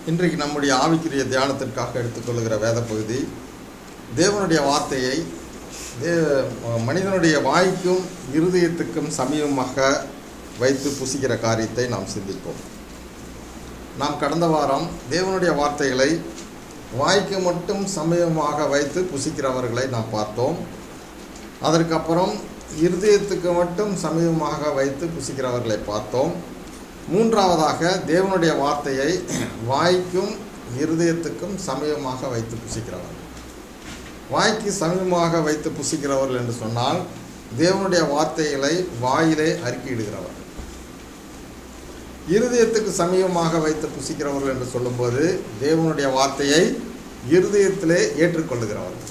இன்றைக்கு நம்முடைய ஆவிக்குரிய தியானத்திற்காக எடுத்துக்கொள்கிற வேத பகுதி தேவனுடைய வார்த்தையை தே மனிதனுடைய வாய்க்கும் இருதயத்துக்கும் சமீபமாக வைத்து புசிக்கிற காரியத்தை நாம் சிந்திப்போம் நாம் கடந்த வாரம் தேவனுடைய வார்த்தைகளை வாய்க்கு மட்டும் சமயமாக வைத்து புசிக்கிறவர்களை நாம் பார்த்தோம் அதற்கப்புறம் இருதயத்துக்கு மட்டும் சமீபமாக வைத்து புசிக்கிறவர்களை பார்த்தோம் மூன்றாவதாக தேவனுடைய வார்த்தையை வாய்க்கும் இருதயத்துக்கும் சமயமாக வைத்து புசிக்கிறவர்கள் வாய்க்கு சமயமாக வைத்து புசிக்கிறவர்கள் என்று சொன்னால் தேவனுடைய வார்த்தைகளை வாயிலே அறிக்கையிடுகிறவர்கள் இருதயத்துக்கு சமீபமாக வைத்து புசிக்கிறவர்கள் என்று சொல்லும்போது தேவனுடைய வார்த்தையை இருதயத்திலே ஏற்றுக்கொள்ளுகிறவர்கள்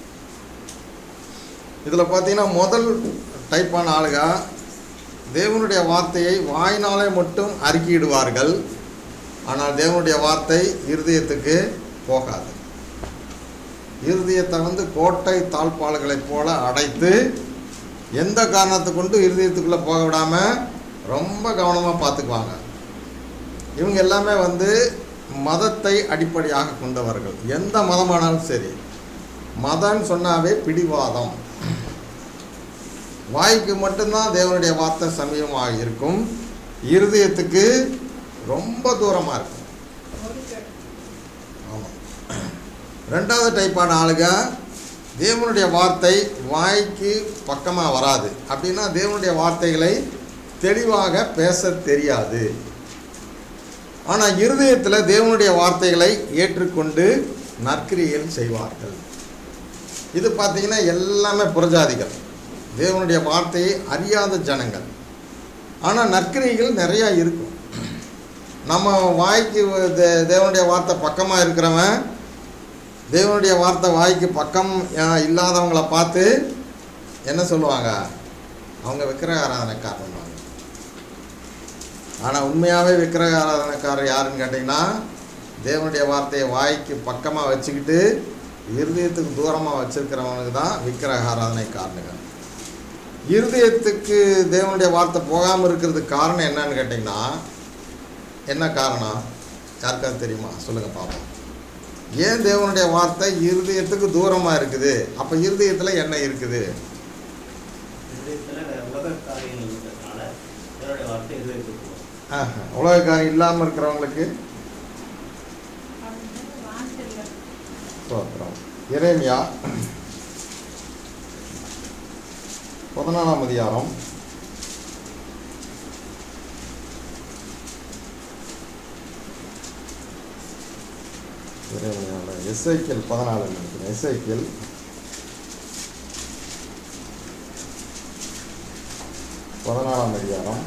இதில் பார்த்தீங்கன்னா முதல் டைப்பான ஆளுக தேவனுடைய வார்த்தையை வாயினாலே மட்டும் அறிக்கையிடுவார்கள் ஆனால் தேவனுடைய வார்த்தை இருதயத்துக்கு போகாது இருதயத்தை வந்து கோட்டை தாழ்பால்களைப் போல அடைத்து எந்த காரணத்தை கொண்டு இருதயத்துக்குள்ளே போக விடாமல் ரொம்ப கவனமாக பார்த்துக்குவாங்க இவங்க எல்லாமே வந்து மதத்தை அடிப்படையாக கொண்டவர்கள் எந்த மதமானாலும் சரி மதம்னு சொன்னாவே பிடிவாதம் வாய்க்கு மட்டும்தான் தேவனுடைய வார்த்தை சமயமாக இருக்கும் இருதயத்துக்கு ரொம்ப தூரமாக இருக்கும் ஆமாம் ரெண்டாவது டைப்பான ஆளுங்க தேவனுடைய வார்த்தை வாய்க்கு பக்கமாக வராது அப்படின்னா தேவனுடைய வார்த்தைகளை தெளிவாக பேச தெரியாது ஆனால் இருதயத்தில் தேவனுடைய வார்த்தைகளை ஏற்றுக்கொண்டு நற்கிரியல் செய்வார்கள் இது பார்த்தீங்கன்னா எல்லாமே புறஜாதிகள் தேவனுடைய வார்த்தையை அறியாத ஜனங்கள் ஆனால் நற்கிரிகள் நிறையா இருக்கும் நம்ம வாய்க்கு தே- தேவனுடைய வார்த்தை பக்கமாக இருக்கிறவன் தேவனுடைய வார்த்தை வாய்க்கு பக்கம் அஹ், இல்லாதவங்கள பார்த்து என்ன சொல்லுவாங்க அவங்க விக்கிரக ஆராதனைக்காரன் ஆனால் உண்மையாகவே விக்கிரக ஆராதனைக்காரர் யாருன்னு கேட்டிங்கன்னா தேவனுடைய வார்த்தையை வாய்க்கு பக்கமாக வச்சுக்கிட்டு இருதயத்துக்கு தூரமாக வச்சிருக்கிறவனுக்கு தான் விக்கிரக ஆராதனைக்காரனுங்க இருதயத்துக்கு தேவனுடைய வார்த்தை போகாமல் இருக்கிறதுக்கு காரணம் என்னன்னு கேட்டிங்கன்னா என்ன காரணம் யாருக்காவது தெரியுமா சொல்லுங்கள் பார்ப்போம் ஏன் தேவனுடைய வார்த்தை இருதயத்துக்கு தூரமாக இருக்குது அப்போ இருதயத்தில் என்ன இருக்குது இதயத்துல உலக காரியங்கள் இருக்கிறதுனால தேவனுடைய வார்த்தை இதயத்துக்கு போகும் ஆஹா, உலகக்காரம் இல்லாமல் இருக்கிறவங்களுக்கு ஸ்தோத்திரம் எரேமியா பதினாலாம் அதிகாரம் எரேமியாவில் எஸ்ஐக்கியல் பதினாலு நினைக்கிறேன் எஸ்ஐக்கியல் பதினாலாம் அதிகாரம்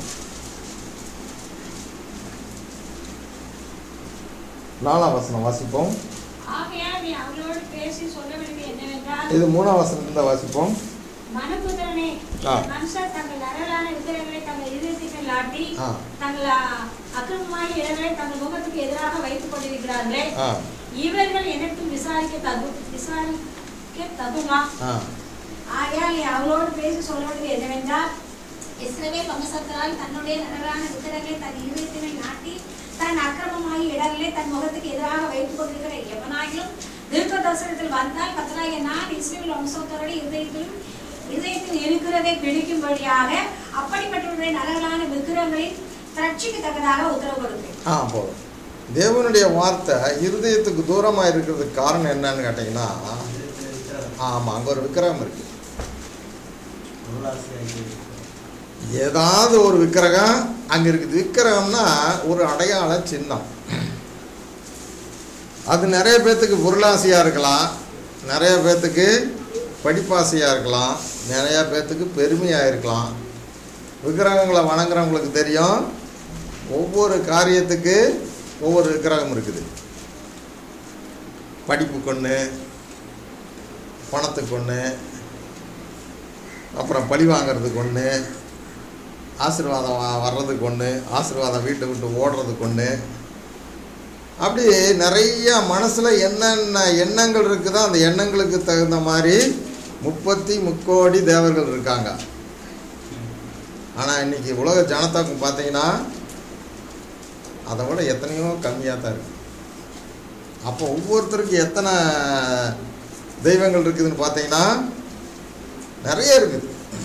நாலாம் வசனம் வாசிப்போம் ஆகையால் நீ அவர்களோடு பேசி சொல்ல வேண்டியது என்னவென்றால் இது மூணாம் வசனத்தில் வாசிப்போம் மனுபுத்திரனே ஆ. மனுஷர் தங்கள் நரலான விக்கிரகங்களை தங்கள் இதயத்திற்கு நாட்டி ஆ தங்கள் அ- அக்கிரமமான இடங்களை தங்கள் முகத்துக்கு எதிராக வைத்துக் கொண்டிருக்கிறார்களே ஆ இவர்கள் எனக்கும் விசாரிக்க தகு விசாரிக்க தகுமா ஆ ஆகையால் நீ அவளோடு பேசி சொல்ல வேண்டியது என்னவென்றால் இஸ்ரவேல் வம்சத்தால் தன்னுடைய நரலான விக்கிரகங்களை தன் இதயத்தினை நாட்டி தன் அக்கிரமமாகி இடங்களை தன் முகத்துக்கு எதிராக வைத்துக் கொண்டிருக்கிற எவனாகிலும் தீர்க்க தரிசனத்தில் வந்தால் கத்தராகிய நான் இஸ்ரவேல் வம்சத்தோட இதயத்திலும் இதயத்தில் இருக்கிறதை பிடிக்கும்படியாக அப்படிப்பட்டவருடைய நரகலான விக்கிரகங்களின் திரட்சிக்கு தக்கதாக உத்தரவு கொடுப்பேன் ஆ போதும் தேவனுடைய வார்த்தை இருதயத்துக்கு தூரமாக இருக்கிறதுக்கு காரணம் என்னன்னு கேட்டிங்கன்னா இதயத்துல விக்கிரகம் ஆமாம் அங்கே ஒரு விக்கிரகம் இருக்குது பொருளாசையாக இருக்கிறது. ஏதாவது ஒரு விக்கிரகம் அங்கே இருக்குது விக்கிரகம்னா ஒரு அடையாள சின்னம் அது நிறைய பேர்த்துக்கு பொருளாசையாக இருக்கலாம் நிறைய பேர்த்துக்கு படிப்பாசையாக இருக்கலாம் நிறைய பேர்த்துக்கு பெருமையாக இருக்கலாம் விக்கிரகங்களை வணங்குறவங்களுக்கு தெரியும் ஒவ்வொரு காரியத்துக்கு ஒவ்வொரு விக்கிரகம் இருக்குது படிப்புக்கு ஒன்று பணத்துக்கு ஒன்று அப்புறம் பழி வாங்குறதுக்கு ஒன்று ஆசீர்வாதம் வ- வர்றதுக்கு ஒன்று ஆசீர்வாதம் வீட்டை விட்டு ஓடுறதுக்கு ஒன்று அப்படி நிறைய மனசில் என்னென்ன எண்ணங்கள் இருக்குதோ அந்த எண்ணங்களுக்கு தகுந்த மாதிரி முப்பத்தி முக்கோடி தேவர்கள் இருக்காங்க ஆனால் இன்னைக்கு உலக ஜனத்தாக்கு பார்த்தீங்கன்னா அதை விட எத்தனையோ கம்மியாக தான் இருக்கு அப்போ ஒவ்வொருத்தருக்கும் எத்தனை தெய்வங்கள் இருக்குதுன்னு பார்த்தீங்கன்னா நிறைய இருக்குது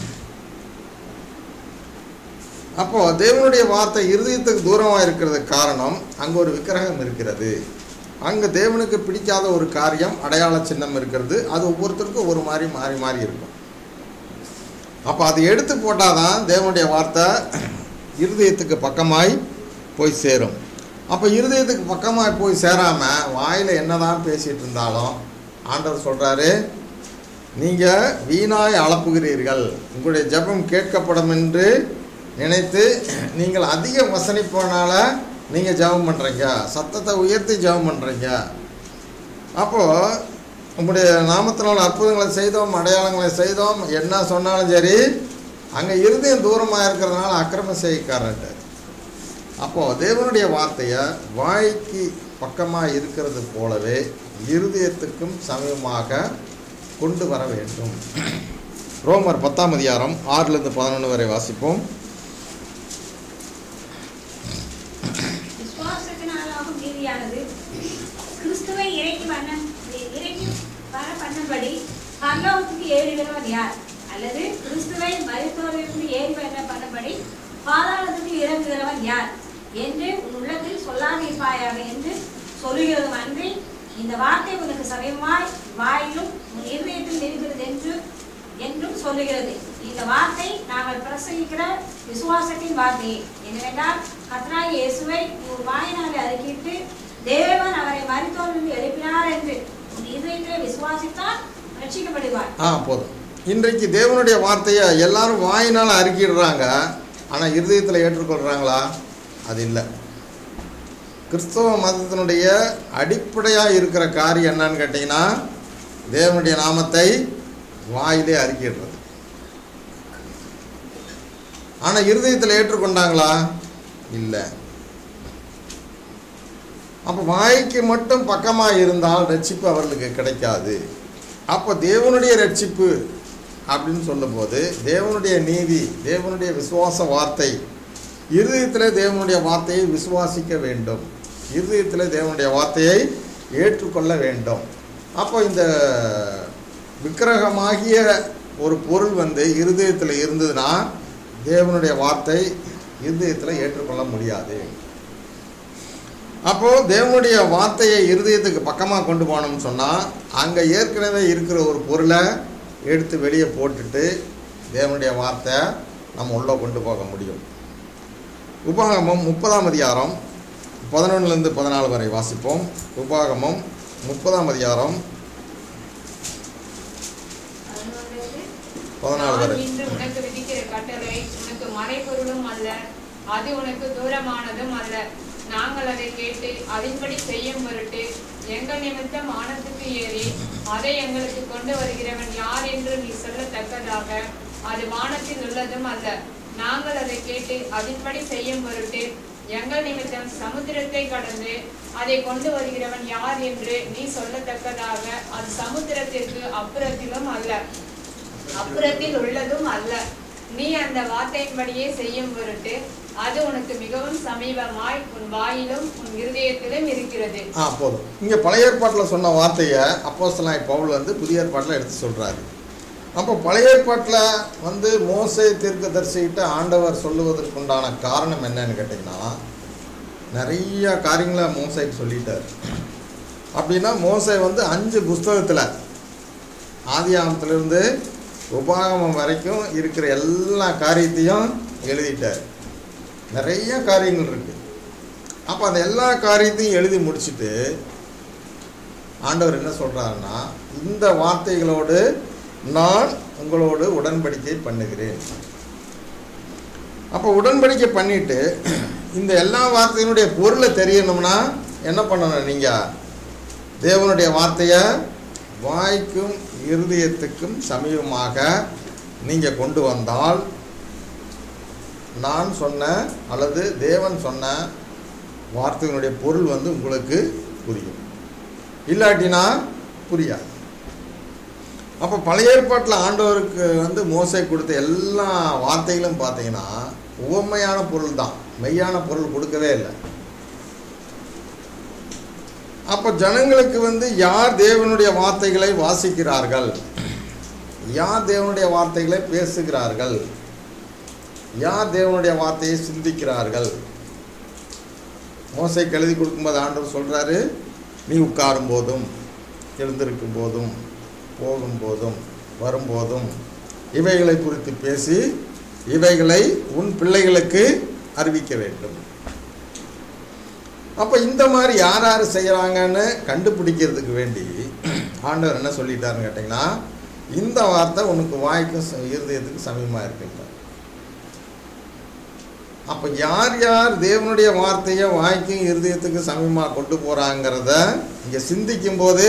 அப்போ தேவனுடைய வார்த்தை இருதயத்துக்கு தூரமாக இருக்கிறது காரணம் அங்கே ஒரு விக்கிரகம் இருக்கிறது அங்கே தேவனுக்கு பிடிக்காத ஒரு காரியம் அடையாள சின்னம் இருக்கிறது அது ஒவ்வொருத்தருக்கும் ஒரு மாதிரி மாறி மாறி இருக்கும் அப்போ அது எடுத்து போட்டால் தான் தேவனுடைய வார்த்தை இருதயத்துக்கு பக்கமாய் போய் சேரும் அப்போ இருதயத்துக்கு பக்கமாய் போய் சேராமல் வாயில் என்னதான் பேசிகிட்டு இருந்தாலும் ஆண்டவர் சொல்கிறாரு நீங்கள் வீணாய் அளப்புகிறீர்கள் உங்களுடைய ஜெபம் கேட்கப்படும் என்று நினைத்து நீங்கள் அதிக வசனிப்போனால நீங்கள் ஜெபம் பண்ணுறீங்க சத்தத்தை உயர்த்தி ஜெபம் பண்ணுறீங்க அப்போது உங்களுடைய நாமத்தினால் அற்புதங்களை செய்தோம் அடையாளங்களை செய்தோம் என்ன சொன்னாலும் சரி அங்கே இருதயம் தூரமாக இருக்கிறதுனால அக்கிரம செய்யக்காரன்ட்டு அப்போது தேவனுடைய வார்த்தையை வாய்க்கு பக்கமாக இருக்கிறது போலவே இருதயத்துக்கும் சமயமாக கொண்டு வர வேண்டும் ரோமர் பத்தாம் அதிகாரம் ஆறிலிருந்து பதினொன்று வரை வாசிப்போம் விசுவாசத்தினாலாகும் நீதியானது கிறிஸ்துவை இறக்கி பண்ண இறக்கி வர பண்ணும்படி பரலோகத்துக்கு ஏறுகிறவன் யார் அல்லது கிறிஸ்துவை மருத்துவரிலிருந்து ஏறி வர பண்ணும்படி பாதாளத்துக்கு இறங்குகிறவன் யார் என்று உன் உள்ளத்தில் சொல்லாதிருப்பாயாக என்று சொல்லுகிறதும் அன்றி இந்த வார்த்தை உனக்கு சமயமாய் வாயிலும் உன் இருதயத்தில் இருக்கிறது என்று என்றும் சொல்லுகிறது இந்த வார்த்தை நாங்கள் பிரசங்கிக்கிற விசுவாசத்தின் வார்த்தையே என்னவென்றால் கத்ராய் இயேசுவை நீ உன் வாயினாலே அறிக்கிட்டு தேவன் அவரை மருத்துவரிலிருந்து எழுப்பினார் என்று உன் இதயத்திலே விசுவாசித்தால் ரட்சிக்கப்படுவார் ஆ போதும் இன்றைக்கு தேவனுடைய வார்த்தையை எல்லாரும் வாயினால் அறிக்கிடுறாங்க ஆனால் இருதயத்தில் ஏற்றுக்கொள்கிறாங்களா அது இல்லை கிறிஸ்தவ மதத்தினுடைய அடிப்படையாக இருக்கிற காரியம் என்னன்னு கேட்டிங்கன்னா தேவனுடைய நாமத்தை வாயிலே அறிக்கிடுறது ஆனால் இருதயத்தில் ஏற்றுக்கொண்டாங்களா இல்லை அப்போ வாய்க்கு மட்டும் பக்கமாக இருந்தால் ரட்சிப்பு அவர்களுக்கு கிடைக்காது அப்போ தேவனுடைய ரட்சிப்பு அப்படின்னு சொல்லும்போது தேவனுடைய நீதி தேவனுடைய விசுவாச வார்த்தை இருதயத்தில் தேவனுடைய வார்த்தையை விசுவாசிக்க வேண்டும் இருதயத்தில் தேவனுடைய வார்த்தையை ஏற்றுக்கொள்ள வேண்டும் அப்போ இந்த விக்கிரகமாகிய ஒரு பொருள் வந்து இருதயத்தில் இருந்ததுன்னா தேவனுடைய வார்த்தை இருதயத்தில் ஏற்றுக்கொள்ள முடியாது அப்போது தேவனுடைய வார்த்தையை இருதயத்துக்கு பக்கமாக கொண்டு போனோம்னு சொன்னால் அங்கே ஏற்கனவே இருக்கிற ஒரு பொருளை எடுத்து வெளியே போட்டுட்டு தேவனுடைய வார்த்தை நம்ம உள்ளே கொண்டு போக முடியும் உபாகமம் முப்பதாம் அதிகாரம் பதினொன்றுலேருந்து பதினாலு வரை வாசிப்போம் உபாகமம் முப்பதாம் அதிகாரம் பதினாலு வரை நான் இன்று உனக்கு விதிக்கிற கட்டளை உனக்கு மறைபொருளும் அல்ல அது உனக்கு தூரமானதும் அல்ல நாங்கள் அதை கேட்டு அதன்படி செய்யும் பொருட்டு எங்கள் நிமித்தம் வானத்துக்கு ஏறி அதை எங்களுக்கு கொண்டு வருகிறவன் யார் என்று நீ சொல்லத்தக்கதாக அது வானத்தில் உள்ளதும் அல்ல நாங்கள் அதை கேட்டு அதன்படி செய்யும் பொருட்டு எங்கள் நிமித்தம் சமுத்திரத்தை கடந்து அதை கொண்டு வருகிறவன் யார் என்று நீ சொல்லத்தக்கதாக அது சமுத்திரத்திற்கு அப்புறத்திலும் அல்ல அப்புறத்தில் உள்ளதும் அல்ல நீ அந்த வார்த்தையின்படியே செய்யும் பொருட்டு அது உனக்கு மிகவும் சமீபமாய் உன் வாயிலும் உன் இருதயத்திலும் இருக்கிறது ஆ போதும் இங்கே பழைய ஏற்பாட்டில் சொன்ன வார்த்தையை அப்போஸ்தலனாய் பவுல் வந்து புதிய ஏற்பாட்டில் எடுத்து சொல்கிறாரு அப்போ பழைய ஏற்பாட்டில் வந்து மோசே தீர்க்கதரிசிகிட்ட ஆண்டவர் சொல்லுவதற்குண்டான காரணம் என்னன்னு கேட்டிங்கன்னா நிறைய காரியங்களை மோசைக்கு சொல்லிட்டார் அப்படின்னா மோசை வந்து அஞ்சு புஸ்தகத்தில் ஆதியாகமத்திலிருந்து உபாகமம் வரைக்கும் இருக்கிற எல்லா காரியத்தையும் எழுதிட்டார் நிறைய காரியங்கள் இருக்குது அப்போ அந்த எல்லா காரியத்தையும் எழுதி முடிச்சுட்டு ஆண்டவர் என்ன சொல்கிறாருன்னா இந்த வார்த்தைகளோடு நான் உங்களோடு உடன்படிக்கை பண்ணுகிறேன் அப்போ உடன்படிக்கை பண்ணிட்டு இந்த எல்லா வார்த்தையினுடைய பொருளை தெரியணும்னா என்ன பண்ணணும் நீங்கள் தேவனுடைய வார்த்தையை வாய்க்கும் இருதயத்துக்கும் சமீபமாக நீங்கள் கொண்டு வந்தால் நான் சொன்ன அல்லது தேவன் சொன்ன வார்த்தையினுடைய பொருள் வந்து உங்களுக்கு புரியும் இல்லாட்டினா புரியாது அப்போ பழைய ஏற்பாட்டில் ஆண்டவருக்கு வந்து மோசை கொடுத்த எல்லா வார்த்தைகளும் பார்த்தீங்கன்னா உவமையான பொருள் தான் மெய்யான பொருள் கொடுக்கவே இல்லை அப்போ ஜனங்களுக்கு வந்து யார் தேவனுடைய வார்த்தைகளை வாசிக்கிறார்கள் யார் தேவனுடைய வார்த்தைகளை பேசுகிறார்கள் யார் தேவனுடைய வார்த்தையை சிந்திக்கிறார்கள் மோசைக்கு எழுதி கொடுக்கும்போது ஆண்டவர் சொல்கிறாரு நீ உட்காரும் போதும் எழுந்திருக்கும் போதும் போகும்போதும் வரும்போதும் இவைகளை குறித்து பேசி இவைகளை உன் பிள்ளைகளுக்கு அறிவிக்க வேண்டும் அப்போ இந்த மாதிரி யார் யார் செய்கிறாங்கன்னு கண்டுபிடிக்கிறதுக்கு வேண்டி ஆண்டவர் என்ன சொல்லிட்டாருன்னு கேட்டிங்கன்னா இந்த வார்த்தை உனக்கு வாய்க்கும் ச- இருதயத்துக்கு சமயமாக இருக்குங்க அப்போ யார் யார் தேவனுடைய வார்த்தையை வாய்க்கும் இருதயத்துக்கு சமயமாக கொண்டு போகிறாங்கிறத இங்கே சிந்திக்கும் போது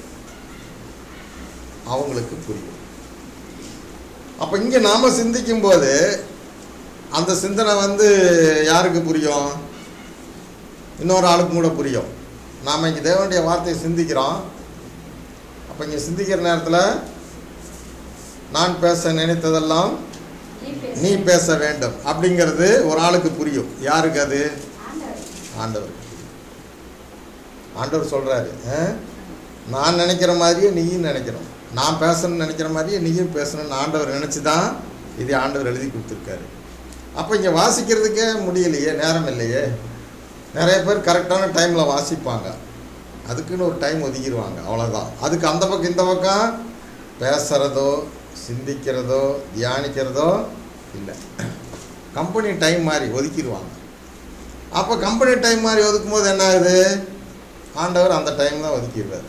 அவங்களுக்கு புரியும் அப்போ இங்கே நாம் சிந்திக்கும் போது அந்த சிந்தனை வந்து யாருக்கு புரியும் இன்னொரு ஆளுக்கு கூட புரியும் நாம் இங்கே தேவனுடைய வார்த்தையை சிந்திக்கிறோம் அப்போ இங்கே சிந்திக்கிற நேரத்தில் நான் பேச நினைத்ததெல்லாம் நீ பேசு. நீ பேச வேண்டும் அப்படிங்கிறது ஒரு ஆளுக்கு புரியும் யாருக்கு அது ஆண்டவர். ஆண்டவர் ஆண்டவர் சொல்கிறாரு நான் நினைக்கிற மாதிரியே நீயும் நினைக்கணும் நான் பேசணும்னு நினைக்கிற மாதிரியே நீயும் பேசணும்னு ஆண்டவர் நினச்சி தான் இது ஆண்டவர் எழுதி கொடுத்துருக்காரு அப்போ இங்கே வாசிக்கிறதுக்கே முடியலையே நேரம் இல்லையே நிறைய பேர் கரெக்டான டைமில் வாசிப்பாங்க அதுக்குன்னு ஒரு டைம் ஒதுக்கிடுவாங்க அவ்வளோதான் அதுக்கு அந்த பக்கம் இந்த பக்கம் பேசுகிறதோ சிந்திக்கிறதோ தியானிக்கிறதோ இல்லை கம்பெனி டைம் மாதிரி ஒதுக்கிடுவாங்க அப்போ கம்பெனி டைம் மாதிரி ஒதுக்கும் போது என்ன ஆகுது ஆண்டவர் அந்த டைம் தான் ஒதுக்கிடுவார்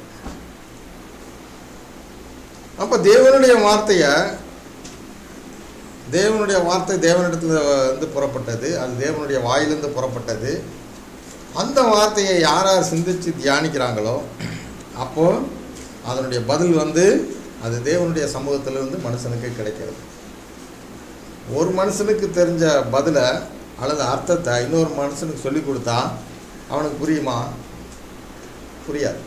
அப்போ தேவனுடைய வார்த்தையை தேவனுடைய வார்த்தை தேவனிடத்தில் வந்து புறப்பட்டது அது தேவனுடைய வாயிலிருந்து புறப்பட்டது அந்த வார்த்தையை யார் யார் சிந்தித்து தியானிக்கிறாங்களோ அப்போது அதனுடைய பதில் வந்து அது தேவனுடைய சமூகத்திலிருந்து மனுஷனுக்கு கிடைக்கிறது ஒரு மனுஷனுக்கு தெரிஞ்ச பதிலை அல்லது அர்த்தத்தை இன்னொரு மனுஷனுக்கு சொல்லி கொடுத்தா அவனுக்கு புரியுமா புரியாது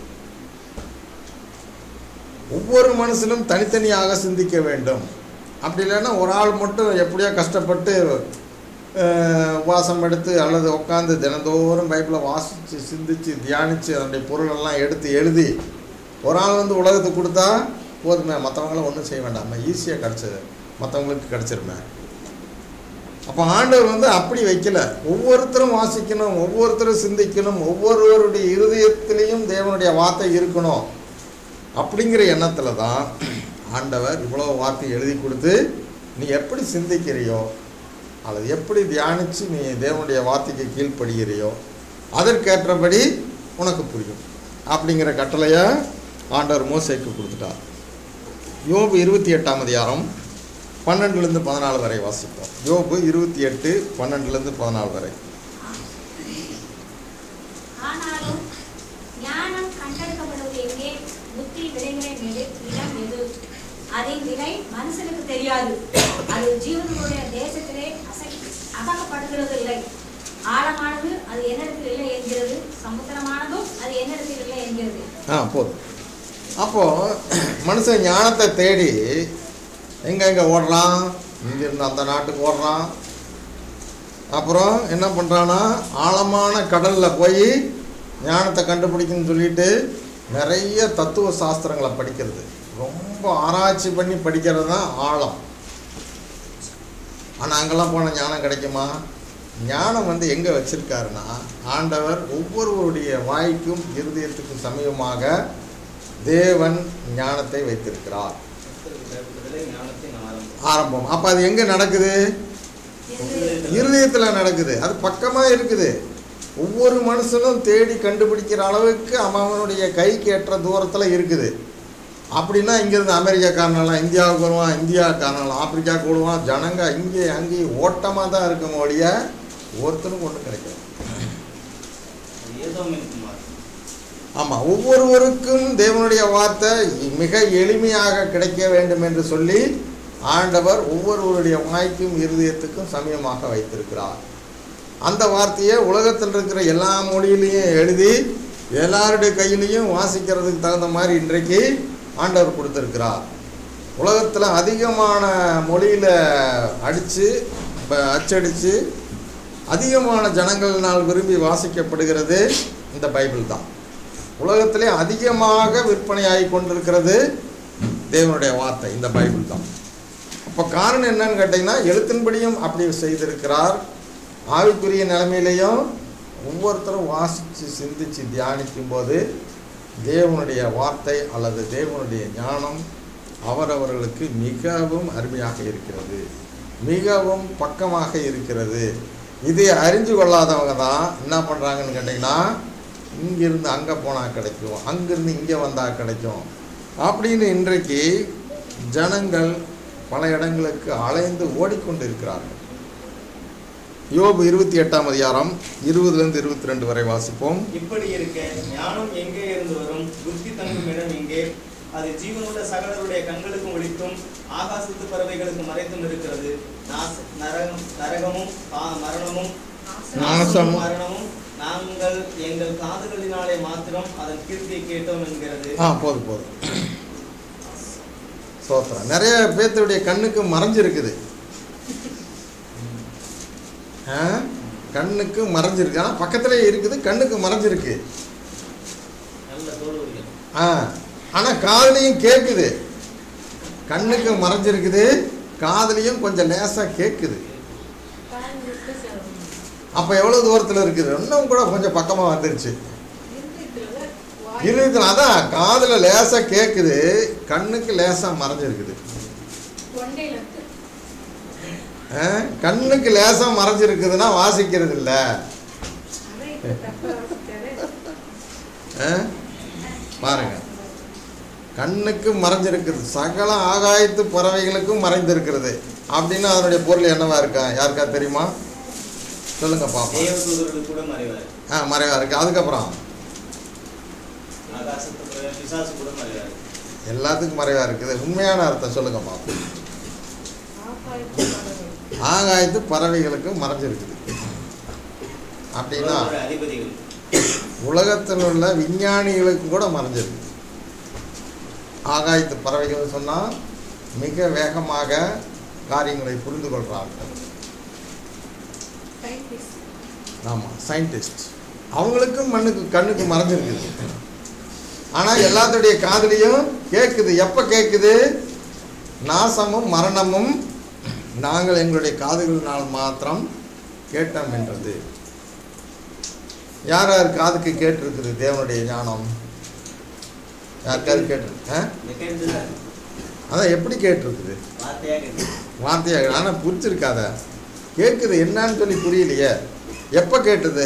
ஒவ்வொரு மனுஷனும் தனித்தனியாக சிந்திக்க வேண்டும் அப்படி இல்லைன்னா ஒரு ஆள் மட்டும் எப்படியோ கஷ்டப்பட்டு அஹ், உபவாசம் எடுத்து அல்லது உட்காந்து தினந்தோறும் பைபிளை வாசித்து சிந்தித்து தியானித்து அதனுடைய பொருளெல்லாம் எடுத்து எழுதி ஒரு ஆள் வந்து உலகத்துக்கு கொடுத்தா போதுமே மற்றவங்களாம் ஒன்றும் செய்ய வேண்டாமே ஈஸியாக கிடச்சது மற்றவங்களுக்கு கிடச்சிருமே அப்போ ஆண்டவர் வந்து அப்படி வைக்கல ஒவ்வொருத்தரும் வாசிக்கணும் ஒவ்வொருத்தரும் சிந்திக்கணும் ஒவ்வொருவருடைய இருதயத்திலையும் தேவனுடைய வார்த்தை இருக்கணும் அப்படிங்கிற எண்ணத்தில் தான் ஆண்டவர் இவ்வளோ வார்த்தை எழுதி கொடுத்து நீ எப்படி சிந்திக்கிறியோ அல்லது எப்படி தியானித்து நீ தேவனுடைய வார்த்தைக்கு கீழ்ப்படுகிறியோ அதற்கேற்றபடி உனக்கு புரியும் அப்படிங்கிற கட்டளையை ஆண்டவர் மோசைக்கு கொடுத்துட்டார் யோபு இருபத்தி எட்டாம் அதிகாரம் பன்னெண்டுலேருந்து பதினாலு வரை வாசிப்போம் யோபு இருபத்தி எட்டு பன்னெண்டுலேருந்து பதினாலு வரை ஆனாலும் ஞானம் கண்டெடுக்கப்படுவது எங்கே புத்தி விளைகிற நிலை- இடம் எது அதன் விலை மனுஷனுக்கு தெரியாது அது ஜீவனுடைய தேசத்திலே அசை அகப்படுகிறது இல்லை ஆழமானது அது என்னிடத்தில் இல்லை என்கிறது சமுத்திரமானதும் அது என்னிடத்தில் இல்லை என்கிறது ஆ போதும் அப்போது மனுஷன் ஞானத்தை தேடி எங்கே எங்கே ஓடுறான் இங்கிருந்து அந்த நாட்டுக்கு ஓடுறான் அப்புறம் என்ன பண்ணுறான்னா ஆழமான கடலில் போய் ஞானத்தை கண்டுபிடிக்கணும்னு சொல்லிட்டு நிறைய தத்துவ சாஸ்திரங்களை படிக்கிறது ரொம்ப ஆராய்ச்சி பண்ணி படிக்கிறது தான் ஆழம் ஆனால் அங்கெல்லாம் போனால் ஞானம் கிடைக்குமா ஞானம் வந்து எங்கே வச்சிருக்காருன்னா ஆண்டவர் ஒவ்வொருவருடைய வாய்க்கும் இருதயத்துக்கும் சமயமாக தேவன் ஞானத்தை வைத்திருக்கிறார் பயப்படுதலே ஞானத்தின் ஆரம்பம் ஆரம்பம் அப்போ அது எங்கே நடக்குது இருதயத்தில் நடக்குது அது பக்கமாக இருக்குது ஒவ்வொரு மனுஷனும் தேடி கண்டுபிடிக்கிற அளவுக்கு அவன் அவனுடைய கைக்கு எட்டுற தூரத்தில் இருக்குது அப்படின்னா இங்கேருந்து அமெரிக்காக்காரனெல்லாம் இந்தியாவுக்கு வருவான் இந்தியாக்காரனெல்லாம் ஆப்பிரிக்காவுக்கு விடுவான் ஜனங்க இங்கே அங்கேயும் ஓட்டமாக தான் இருக்கும் ஒழிய ஒருத்தனுக்கும் ஒன்றும் கிடைக்காது அது ஏதோமின் குமார் ஆமாம் ஒவ்வொருவருக்கும் தேவனுடைய வார்த்தை மிக எளிமையாக கிடைக்க வேண்டும் என்று சொல்லி ஆண்டவர் ஒவ்வொருவருடைய வாய்க்கும் இருதயத்துக்கும் சமயமாக வைத்திருக்கிறார் அந்த வார்த்தையை உலகத்தில் இருக்கிற எல்லா மொழியிலையும் எழுதி எல்லாருடைய கையிலையும் வாசிக்கிறதுக்கு தகுந்த மாதிரி இன்றைக்கு ஆண்டவர் கொடுத்துருக்கிறார் உலகத்தில் அதிகமான மொழியில் அடித்து அச்சடித்து அதிகமான ஜனங்கள்னால் விரும்பி வாசிக்கப்படுகிறது இந்த பைபிள் தான் உலகத்திலே அதிகமாக விற்பனையாகி கொண்டிருக்கிறது தேவனுடைய வார்த்தை இந்த பைபிள் தான் அப்போ காரணம் என்னன்னு கேட்டிங்கன்னா எழுத்தின்படியும் அப்படி செய்திருக்கிறார் ஆவிக்குரிய நிலைமையிலையும் ஒவ்வொருத்தரும் வாசித்து சிந்தித்து தியானிக்கும் போது தேவனுடைய வார்த்தை அல்லது தேவனுடைய ஞானம் அவரவர்களுக்கு மிகவும் அருமையாக இருக்கிறது மிகவும் பக்கமாக இருக்கிறது இதை அறிஞ்சு கொள்ளாதவங்க தான் என்ன பண்ணுறாங்கன்னு கேட்டிங்கன்னா இங்கிருந்து அங்கே போனால் கிடைக்கும் அங்கிருந்து இங்கே வந்தால் கிடைக்கும் அப்படின்னு இன்றைக்கு ஜனங்கள் பல இடங்களுக்கு அலைந்து ஓடிக்கொண்டு இருக்கிறார்கள் யோபு இருபத்தி எட்டாம் அதிகாரம் இருபதுலேருந்து இருபத்தி ரெண்டு வரை வாசிப்போம் இப்படி இருக்க ஞானம் எங்கே இருந்து வரும் புத்தி தங்கும் இடம் எங்கே அது ஜீவனுள்ள சகலருடைய கண்களுக்கும் ஒளித்தும் ஆகாசத்து பறவைகளுக்கு மறைத்தும் இருக்கிறது நாச- நரகம் நரகமும் பா- மரணமும் நாசமும். மரணமும் நாங்கள் எங்கள் காதுகளினாலே மாத்திரம் அதன் கீர்த்தியை கேட்டோம் என்கிறது ஆ போதும் போதும் சோத்திரம் நிறைய பேர்த்துடைய கண்ணுக்கு மறைஞ்சிருக்குது ஆ கண்ணுக்கு மறைஞ்சிருக்கு ஆனால் பக்கத்துலேயே இருக்குது கண்ணுக்கு மறைஞ்சிருக்கு நல்ல தோல்விகள் ஆ ஆனால் காதுலையும் கேட்குது கண்ணுக்கு மறைஞ்சிருக்குது காதுலையும் கொஞ்சம் லேசாக கேட்குது காண்புக்கு செல்வம். அப்போ எவ்வளோ தூரத்தில் இருக்குது இன்னும் கூட கொஞ்சம் பக்கமாக வந்துருச்சு இருதயத்துல வாய் இருபத்தி அதான் காதில் லேசாக கேட்குது கண்ணுக்கு லேசாக மறைஞ்சிருக்குது தொண்டையில இருக்கு. ஆ? கண்ணுக்கு லேசாக மறைஞ்சிருக்குதுன்னா வாசிக்கிறது இல்லை அதை இப்ப தப்பா வாசிச்சாலே பாருங்க கண்ணுக்கு மறைஞ்சிருக்குது சகல ஆகாயத்து பறவைகளுக்கும் மறைந்திருக்கிறது அப்படின்னு அதனுடைய பொருள் என்னவா இருக்கா யாருக்கா தெரியுமா சொல்லுங்க பாப்போம் தேவதூதர்களுக்கு கூட மறைவார் ஆ மறைவா இருக்கு அதுக்கப்புறம் ஆகாசத்து பறவை, பிசாசு கூட மறைவார் எல்லாத்துக்கும் மறைவா இருக்குது உண்மையான அர்த்தம் சொல்லுங்க பாப்போம் ஆகாயத்து பறவை. ஆகாயத்து பறவைகளுக்கும் மறைஞ்சிருக்குது அப்படின்னா உலகத்தோட அதிபதிகள் உலகத்தில் உள்ள விஞ்ஞானிகளுக்கு கூட மறைஞ்சிருக்கு ஆகாயத்து பறவைகள் சொன்னால் மிக வேகமாக காரியங்களை புரிந்து கொள்கிறார்கள் Scientist. ஆமாம் சயின்டிஸ்ட் அவங்களுக்கும் மண்ணுக்கு கண்ணுக்கு மறைஞ்சிருக்குது ஆனால் எல்லாத்துடைய காதுலையும் கேட்குது எப்போ கேட்குது நாசமும் மரணமும் நாங்கள் எங்களுடைய காதுகளினால் மாத்திரம் கேட்டோம் என்றது யார் யார் காதுக்கு கேட்டிருக்குது தேவனுடைய ஞானம் யாருக்காவது கேட்டிருக்கு ஆ இந்த கேட்டுல அதான் எப்படி கேட்டிருக்குது வார்த்தையாக கேட்டு வார்த்தையாக ஆனால் புரிச்சிருக்காத கேட்குது என்னன்னு சொல்லி புரியலையே எப்போ கேட்டது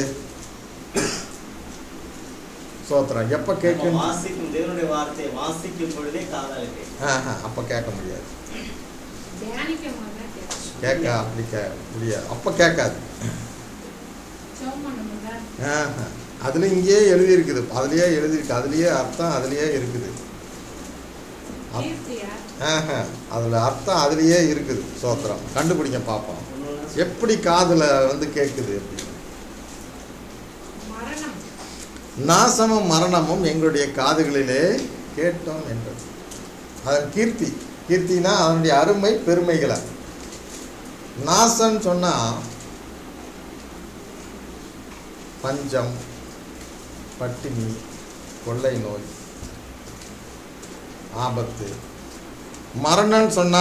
சோத்திரம் எப்போ நம்ம கேட்கும் வாசிக்கும் தேவனுடைய வார்த்தையை வாசிக்கும் பொழுதே காதால கேட்கும் ஆஹா அப்போ கேட்க முடியாது தியானிக்கும் போது தான் கேட்கும். கேட்க அப்படி கே முடியாது அப்போ கேட்காது ஜெபம் பண்ணும்போது தான் ஆஹா அதில் இங்கேயே எழுதியிருக்குது அதுலேயே எழுதியிருக்கு அதுலேயே அர்த்தம் அதுலேயே இருக்குது அப்- கீர்த்தியா ஆஹா அதில் அர்த்தம் அதுலேயே இருக்குது சோத்திரம் கண்டுபிடிங்க பார்ப்போம் ஒண்ணு எப்படி காதில் வந்து கேட்குது அப்படின்னு மரணம் நாசமும் மரணமும் எங்களுடைய காதுகளிலே கேட்டோம் என்றது அதன் கீர்த்தி கீர்த்தினா அதனுடைய அருமை பெருமைகளை நாசம் சொன்னா பஞ்சம் பட்டினி கொள்ளை நோய் ஆபத்து மரணம்னு சொன்னா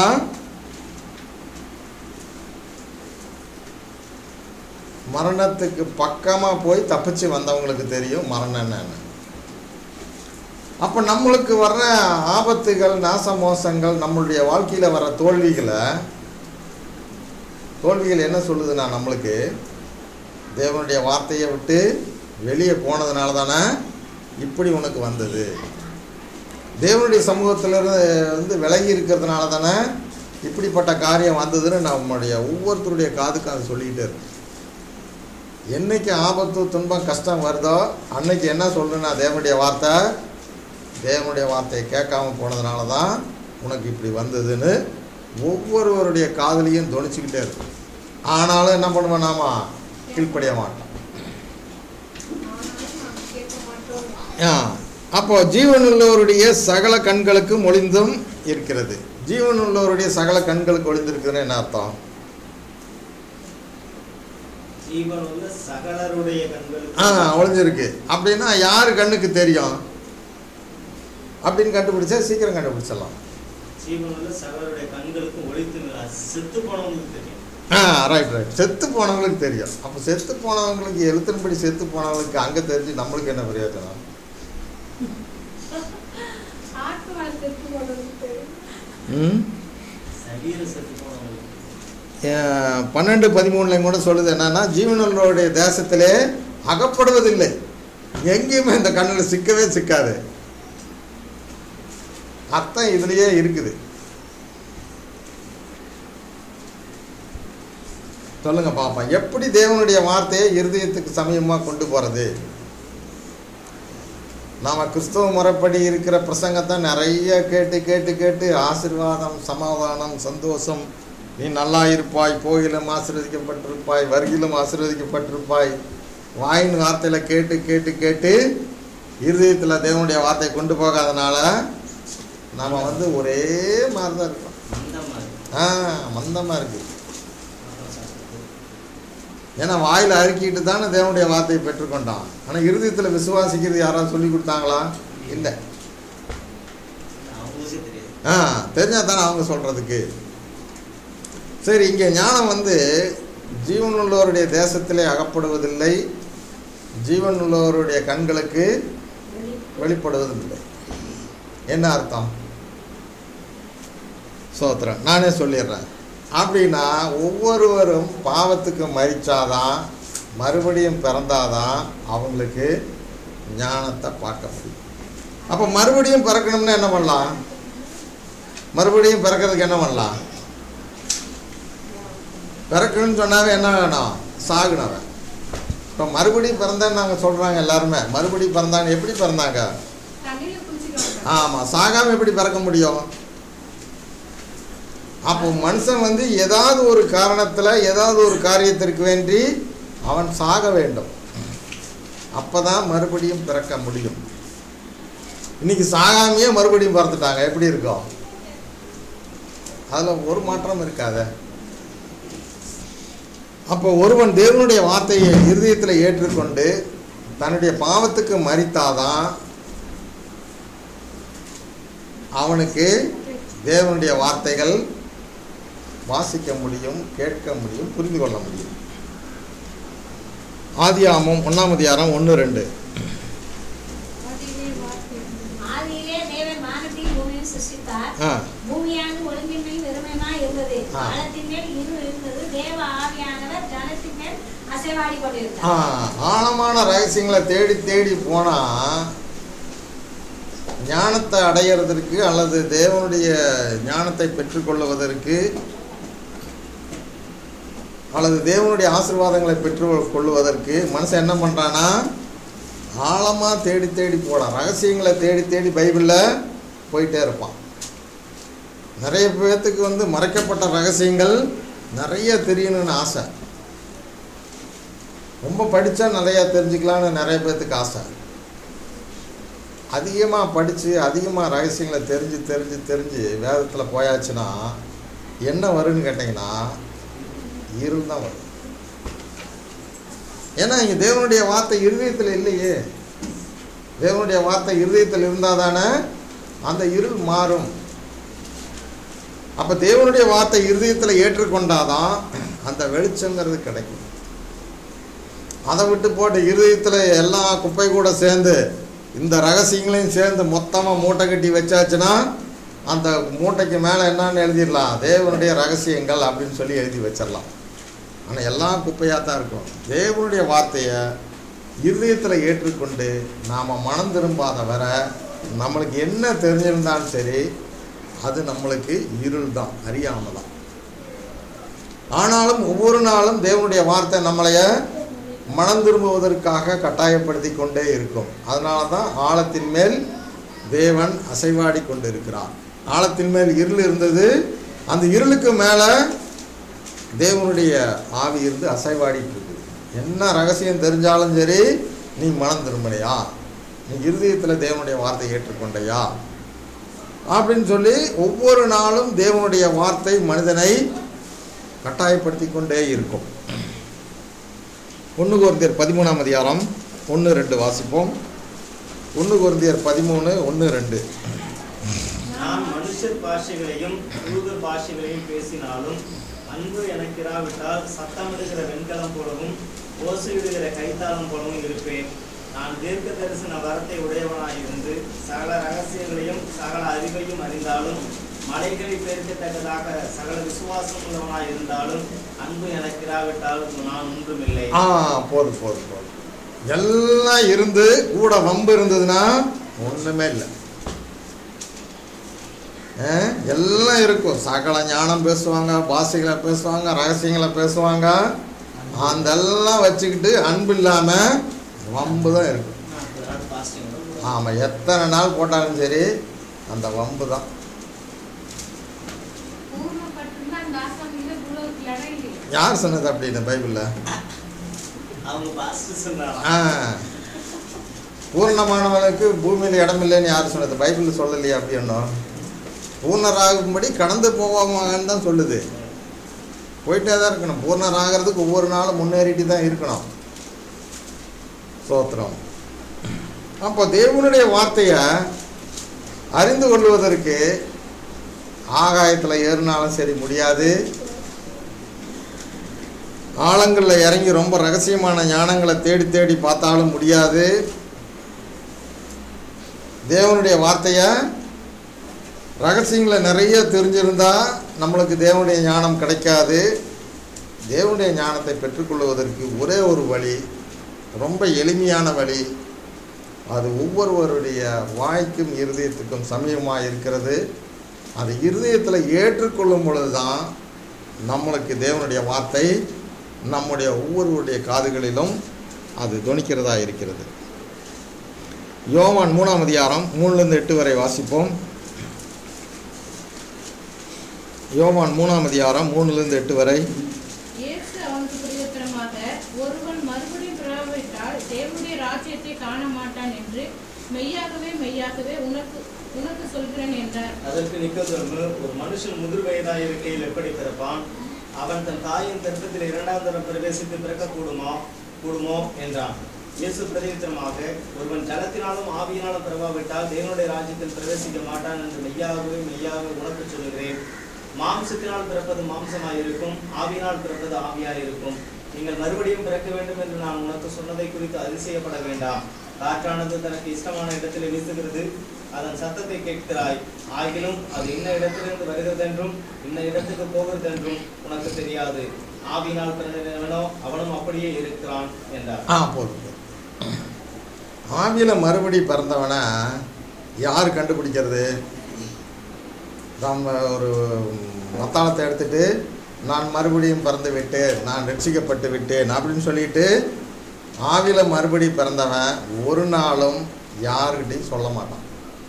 மரணத்துக்கு பக்கமாக போய் தப்பிச்சு வந்தவங்களுக்கு தெரியும் மரணம் என்னன்னு அப்போ நம்மளுக்கு வர்ற ஆபத்துகள் நாச மோசங்கள் நம்மளுடைய வாழ்க்கையில் வர தோல்விகளை தோல்விகள் என்ன சொல்லுதுன்னா நம்மளுக்கு தேவனுடைய வார்த்தையை விட்டு வெளியே போனதுனால தானே இப்படி உனக்கு வந்தது தேவனுடைய சமூகத்திலிருந்து வந்து விலகி இருக்கிறதுனால தானே இப்படிப்பட்ட காரியம் வந்ததுன்னு நம்மளுடைய ஒவ்வொருத்தருடைய காதுக்கும் அது சொல்லிக்கிட்டே இருக்கும் என்னைக்கு ஆபத்து துன்பம் கஷ்டம் வருதோ அன்னைக்கு என்ன சொல்றேன்னா தேவனுடைய வார்த்தை தேவனுடைய வார்த்தையை கேட்காம போனதுனால தான் உனக்கு இப்படி வந்ததுன்னு ஒவ்வொருவருடைய காதலையும் துணிச்சுக்கிட்டே இருக்கும் ஆனாலும் என்ன பண்ணுவோம் நாம கீழ்ப்படிய மாட்டோம் ஆனாலும் நாம் கேட்க மாட்டோம் ஆ, அப்போ ஜீவனுள்ளவருடைய சகல கண்களுக்கும் ஒளிந்தும் இருக்கிறது ஜீவனுள்ளவருடைய சகல கண்களுக்கு ஒளிந்திருக்குதுன்னு என்ன அர்த்தம் ஜீவனுள்ள சகலருடைய கண்களுக்கு ஆ ஒளிஞ்சிருக்கு அப்படின்னா யார் கண்ணுக்கு தெரியும் அப்படின்னு கண்டுபிடிச்சா சீக்கிரம் கண்டுபிடிச்சிடலாம் ஜீவனுள்ள சகலருடைய கண்களுக்கு ஒளித்து நிலா- செத்து போனவங்களுக்கு தெரியும் ஆ ரைட் ரைட் செத்து போனவங்களுக்கு தெரியும் அப்போ செத்து போனவங்களுக்கு எழுத்தின்படி செத்து போனவங்களுக்கு அங்கே தெரிஞ்சு நம்மளுக்கு என்ன பிரயோஜனம் ஆத்மா செத்து போனது தெரியும். ம் சரீரம் செத்து போனவங்களுக்கு ஏன், பன்னெண்டு பதிமூணுலையும் கூட சொல்லுது என்னன்னா ஜீவனுள்ளவருடைய தேசத்திலே அகப்படுவதில்லை எங்கேயுமே இந்த கண்ணில் சிக்கவே சிக்காது அர்த்தம் இதுலயே இருக்குது சொல்லுங்க பாப்போம் எப்படி தேவனுடைய வார்த்தையை இருதயத்துக்கு சமயமாக கொண்டு போறது நாம் கிறிஸ்தவ முறைப்படி இருக்கிற பிரசங்கத்தை நிறைய கேட்டு கேட்டு கேட்டு ஆசீர்வாதம் சமாதானம் சந்தோஷம் நீ நல்லா இருப்பாய் போகிலும் ஆசீர்வதிக்கப்பட்டிருப்பாய் வருகிலும் ஆசீர்வதிக்கப்பட்டிருப்பாய் வாயின் வார்த்தையில் கேட்டு கேட்டு கேட்டு இருதயத்தில் தேவனுடைய வார்த்தையை கொண்டு போகாதனால நாம் வந்து ஒரே மாதிரி தான் இருக்கோம் அந்த மாதிரி ஆ மந்தமாக இருக்குது ஏன்னா வாயில் அறுக்கிட்டு தானே தேவனுடைய வார்த்தையை பெற்றுக்கொண்டான் ஆனால் இருதயத்தில் விசுவாசிக்கிறது யாராவது சொல்லி கொடுத்தாங்களா இல்லை அவங்களுக்கே தெரியாது ஆ தெரிஞ்சால் தானே அவங்க சொல்கிறதுக்கு சரி இங்கே ஞானம் வந்து ஜீவனுள்ளவருடைய தேசத்திலே அகப்படுவதில்லை ஜீவனுள்ளவருடைய கண்களுக்கு வெளிப்படுவதில்லை என்ன அர்த்தம் சோத்திரம் நானே சொல்லிடுறேன் அப்படின்னா ஒவ்வொருவரும் பாவத்துக்கு மறிச்சாதான் மறுபடியும் பிறந்தாதான் அவங்களுக்கு ஞானத்தை பார்க்க முடியும் அப்போ மறுபடியும் பிறக்கணும்னா என்ன பண்ணலாம் மறுபடியும் பிறக்கிறதுக்கு என்ன பண்ணலாம் பிறக்கணும்னு சொன்னாவே என்ன வேணும் சாகுனவன் இப்போ மறுபடியும் பிறந்தேன்னு நாங்கள் சொல்கிறாங்க எல்லாருமே மறுபடியும் பிறந்தாங்க எப்படி பிறந்தாங்க தண்ணியில குளிச்சுட்டு ஆமாம் சாகாமல் எப்படி பிறக்க முடியும் அப்போ மனுஷன் வந்து ஏதாவது ஒரு காரணத்தில் ஏதாவது ஒரு காரியத்திற்கு வேண்டி அவன் சாக வேண்டும் அப்போ தான் மறுபடியும் பிறக்க முடியும் இன்னைக்கு சாகாமையே மறுபடியும் பிறந்துட்டாங்க எப்படி இருக்கும் அதில் ஒரு மாற்றம் இருக்காதே அப்போ ஒருவன் தேவனுடைய வார்த்தையை இருதயத்தில் ஏற்றுக்கொண்டு தன்னுடைய பாவத்துக்கு மறித்தாதான் அவனுக்கு தேவனுடைய வார்த்தைகள் வாசிக்க முடியும் கேட்க முடியும் புரிந்து கொள்ள முடியும் ஆதியாமம் ஒன்றாம் அதிகாரம் ஒன்று ரெண்டு அதிலே வார்த்தை ஆதியிலே தேவன் வானத்தையும் பூமியையும் சிருஷ்டித்தார் ஆ பூமியானது ஒழுங்கின்மை வெறுமையுமாய் இருந்தது ஆ. ஆழத்தின் மேல் இருள் இருந்தது தேவ ஆவியானவர் ஜலத்தின் மேல் அசைவாடி ஆ, கொண்டிருந்தார் ஆழமான ரகசியங்களை தேடி தேடி போனால் ஞானத்தை அடையிறதற்கு அல்லது தேவனுடைய ஞானத்தை பெற்றுக்கொள்வதற்கு அல்லது தேவனுடைய ஆசீர்வாதங்களை பெற்று கொள்வதற்கு மனுஷன் என்ன பண்ணுறான்னா ஆழமாக தேடி தேடி போகிறான் ரகசியங்களை தேடி தேடி பைபிளில் போயிட்டே இருப்பான் நிறைய பேர்த்துக்கு வந்து மறைக்கப்பட்ட ரகசியங்கள் நிறைய தெரியணும்னு ஆசை ரொம்ப படித்தா நிறையா தெரிஞ்சுக்கலான்னு நிறைய பேர்த்துக்கு ஆசை அதிகமாக படித்து அதிகமாக ரகசியங்களை தெரிஞ்சு தெரிஞ்சு தெரிஞ்சு வேதத்தில் போயாச்சுன்னா என்ன வரும்னு கேட்டிங்கன்னா இருள் தான் வரும் ஏன்னா இங்கே தேவனுடைய வார்த்தை இருதயத்தில் இல்லையே தேவனுடைய வார்த்தை இருதயத்தில் இருந்தால் தானே அந்த இருள் மாறும் அப்போ தேவனுடைய வார்த்தை இருதயத்தில் ஏற்றுக்கொண்டாதான் அந்த வெளிச்சங்கிறது கிடைக்கும் அதை விட்டு போட்டு இருதயத்தில் எல்லா குப்பை கூட சேர்ந்து இந்த ரகசியங்களையும் சேர்ந்து மொத்தமாக மூட்டை கட்டி வச்சாச்சுன்னா அந்த மூட்டைக்கு மேலே என்னன்னு எழுதிடலாம் தேவனுடைய ரகசியங்கள் அப்படின்னு சொல்லி எழுதி வச்சிடலாம் ஆனால் எல்லாம் குப்பையாக தான் இருக்கும் தேவனுடைய வார்த்தையை இருதயத்தில் ஏற்றுக்கொண்டு நாம் மனம் திரும்பாத வர நம்மளுக்கு என்ன தெரிஞ்சிருந்தாலும் சரி அது நம்மளுக்கு இருள் தான் அறியாமல் தான் ஆனாலும் ஒவ்வொரு நாளும் தேவனுடைய வார்த்தை நம்மளைய மனம் திரும்புவதற்காக கட்டாயப்படுத்தி கொண்டே இருக்கும் அதனால தான் ஆழத்தின் மேல் தேவன் அசைவாடி கொண்டு இருக்கிறார் ஆழத்தின் மேல் இருள் இருந்தது அந்த இருளுக்கு மேலே தேவனுடைய ஆவி இருந்து அசைவாடிட்டு இருக்குது என்ன ரகசியம் தெரிஞ்சாலும் சரி நீ மனம் திரும்பலையா நீ இருதயத்தில் தேவனுடைய வார்த்தை ஏற்றுக்கொண்டையா அப்படின்னு சொல்லி ஒவ்வொரு நாளும் தேவனுடைய வார்த்தை மனிதனை கட்டாயப்படுத்தி கொண்டே இருக்கும் ஒன்று குருந்தியர் பதிமூணாம் அதிகாரம் ஒன்று ரெண்டு வாசிப்போம் ஒன்று குருந்தியர் பதிமூணு ஒன்று ரெண்டு நான் மனுஷர் பாஷைகளையும் தூதர் பாஷைகளையும் பேசினாலும் அன்பு எனக்கு இராவிட்டால் சத்தமிடுகிற வெண்கலம் போலவும் ஓசையிடுகிற கைத்தாளம் போலவும் இருப்பேன் நான் தீர்க்க தரிசன வரத்தை உடையவனாயிருந்து சகல ரகசியங்களையும் சகல அறிவையும் அறிந்தாலும் மலைகளை பெருக்கத்தக்கதாக சகல விசுவாசம் உள்ளவனாய் இருந்தாலும் அன்பு எனக்கு இராவிட்டால் நான் ஒன்றுமில்லை ஆ போதும் போதும் போதும் எல்லாம் இருந்து கூட வம்பு இருந்ததுன்னா ஒன்றுமே இல்லை ஆ, எல்லாம் இருக்கும் சகல ஞானம் பேசுவாங்க பாஷைகளை பேசுவாங்க ரகசியங்களை பேசுவாங்க அதெல்லாம் வச்சுக்கிட்டு அன்பு இல்லாமல் வம்பு தான் இருக்கும் ஆமாம் எத்தனை நாள் போட்டாலும் சரி அந்த வம்பு தான் பூர்ணப்பட்டிருந்தா அந்த ஆசாமியில இவ்வளவு இடம் இல்லையே யார் சொன்னது அப்படின்னு பைபிளில் அவங்க பாஸ்டர் சொன்னாங்க ஆ பூர்ணமானவனுக்கு பூமியில் இடம் இல்லைன்னு யார் சொன்னது பைபிள் சொல்லலையே அப்படி ஒன்றும் பூர்ணராகும்படி கடந்து போவாங்கன்னு தான் சொல்லுது போயிட்டே தான் இருக்கணும் பூர்ணராகிறதுக்கு ஒவ்வொரு நாளும் முன்னேறிட்டு தான் இருக்கணும் சோத்திரம் அப்போ தேவனுடைய வார்த்தையை அறிந்து கொள்வதற்கு ஆகாயத்தில் ஏறினாலும் சரி முடியாது ஆழங்களில் இறங்கி ரொம்ப ரகசியமான ஞானங்களை தேடி தேடி பார்த்தாலும் முடியாது தேவனுடைய வார்த்தையை ரகசியங்களை நிறைய தெரிஞ்சிருந்தா நம்மளுக்கு தேவனுடைய ஞானம் கிடைக்காது தேவனுடைய ஞானத்தை பெற்றுக்கொள்வதற்கு ஒரே ஒரு வழி ரொம்ப எளிமையான வழி அது ஒவ்வொருவருடைய வாய்க்கும் இருதயத்துக்கும் சமயமாக இருக்கிறது அது இருதயத்தில் ஏற்றுக்கொள்ளும் பொழுது தான் நம்மளுக்கு தேவனுடைய வார்த்தை நம்முடைய ஒவ்வொருவருடைய காதுகளிலும் அது துணிக்கிறதா இருக்கிறது யோவான் மூணாம் அதிகாரம் மூணுலேருந்து எட்டு வரை வாசிப்போம் யோவான் மூணாம் அதிகாரம் மூணுலேருந்து எட்டு வரை இயேசு அவனுக்கு பிரயோஜனமாக ஒருவன் மறுபடியும் பிறவிட்டால் தேவனுடைய ராஜ்யத்தை காண மாட்டான் என்று மெய்யாகவே மெய்யாகவே உனக்கு உனக்கு சொல்கிறேன் என்றார் அதற்கு நிக்கோதேமு ஒரு மனுஷன் முதிர் வயதாய் இருக்கையில் எப்படி பிறப்பான் அவன் தன் தாயின் கர்ப்பத்தில் இரண்டாம் தரம் பிரவேசித்து பிறக்க கூடுமா கூடுமோ என்றான் இயேசு பிரதிவித்தமாக ஒருவன் ஜலத்தினாலும் ஆவியினாலும் பிறவாவிட்டால் தேவனுடைய ராஜ்யத்தில் பிரவேசிக்க மாட்டான் என்று மெய்யாகவே மெய்யாகவே உனக்கு சொல்லுகிறேன் மாம்சத்தினால் பிறப்பது மாம்சமாயிருக்கும் ஆவியினால் பிறப்பது ஆவியாயிருக்கும் நீங்கள் மறுபடியும் பிறக்க வேண்டும் என்று நான் உனக்கு சொன்னதை குறித்து அதிசயப்பட வேண்டாம் காற்றானது தனக்கு இஷ்டமான இடத்தில் வீசுகிறது அதன் சத்தத்தை கேட்கிறாய் ஆகிலும் அது இன்ன இடத்திலிருந்து வருகிறதென்றும் இன்ன இடத்துக்கு போகிறதென்றும் உனக்கு தெரியாது ஆவியினால் பிறந்தவனோ அவனும் அப்படியே இருக்கிறான் என்றார் ஆ போதும் போதும். ஆவியில் மறுபடி பிறந்தவனை யார் கண்டுபிடிக்கிறது நம்ம ஒரு மத்தாளத்தை எடுத்துட்டு நான் மறுபடியும் பிறந்து விட்டேன் நான் ரட்சிக்கப்பட்டு விட்டேன் அப்படின்னு சொல்லிட்டு ஆவியில் மறுபடி பிறந்தவன் ஒரு நாளும் யாருக்கிட்டையும் சொல்ல மாட்டான்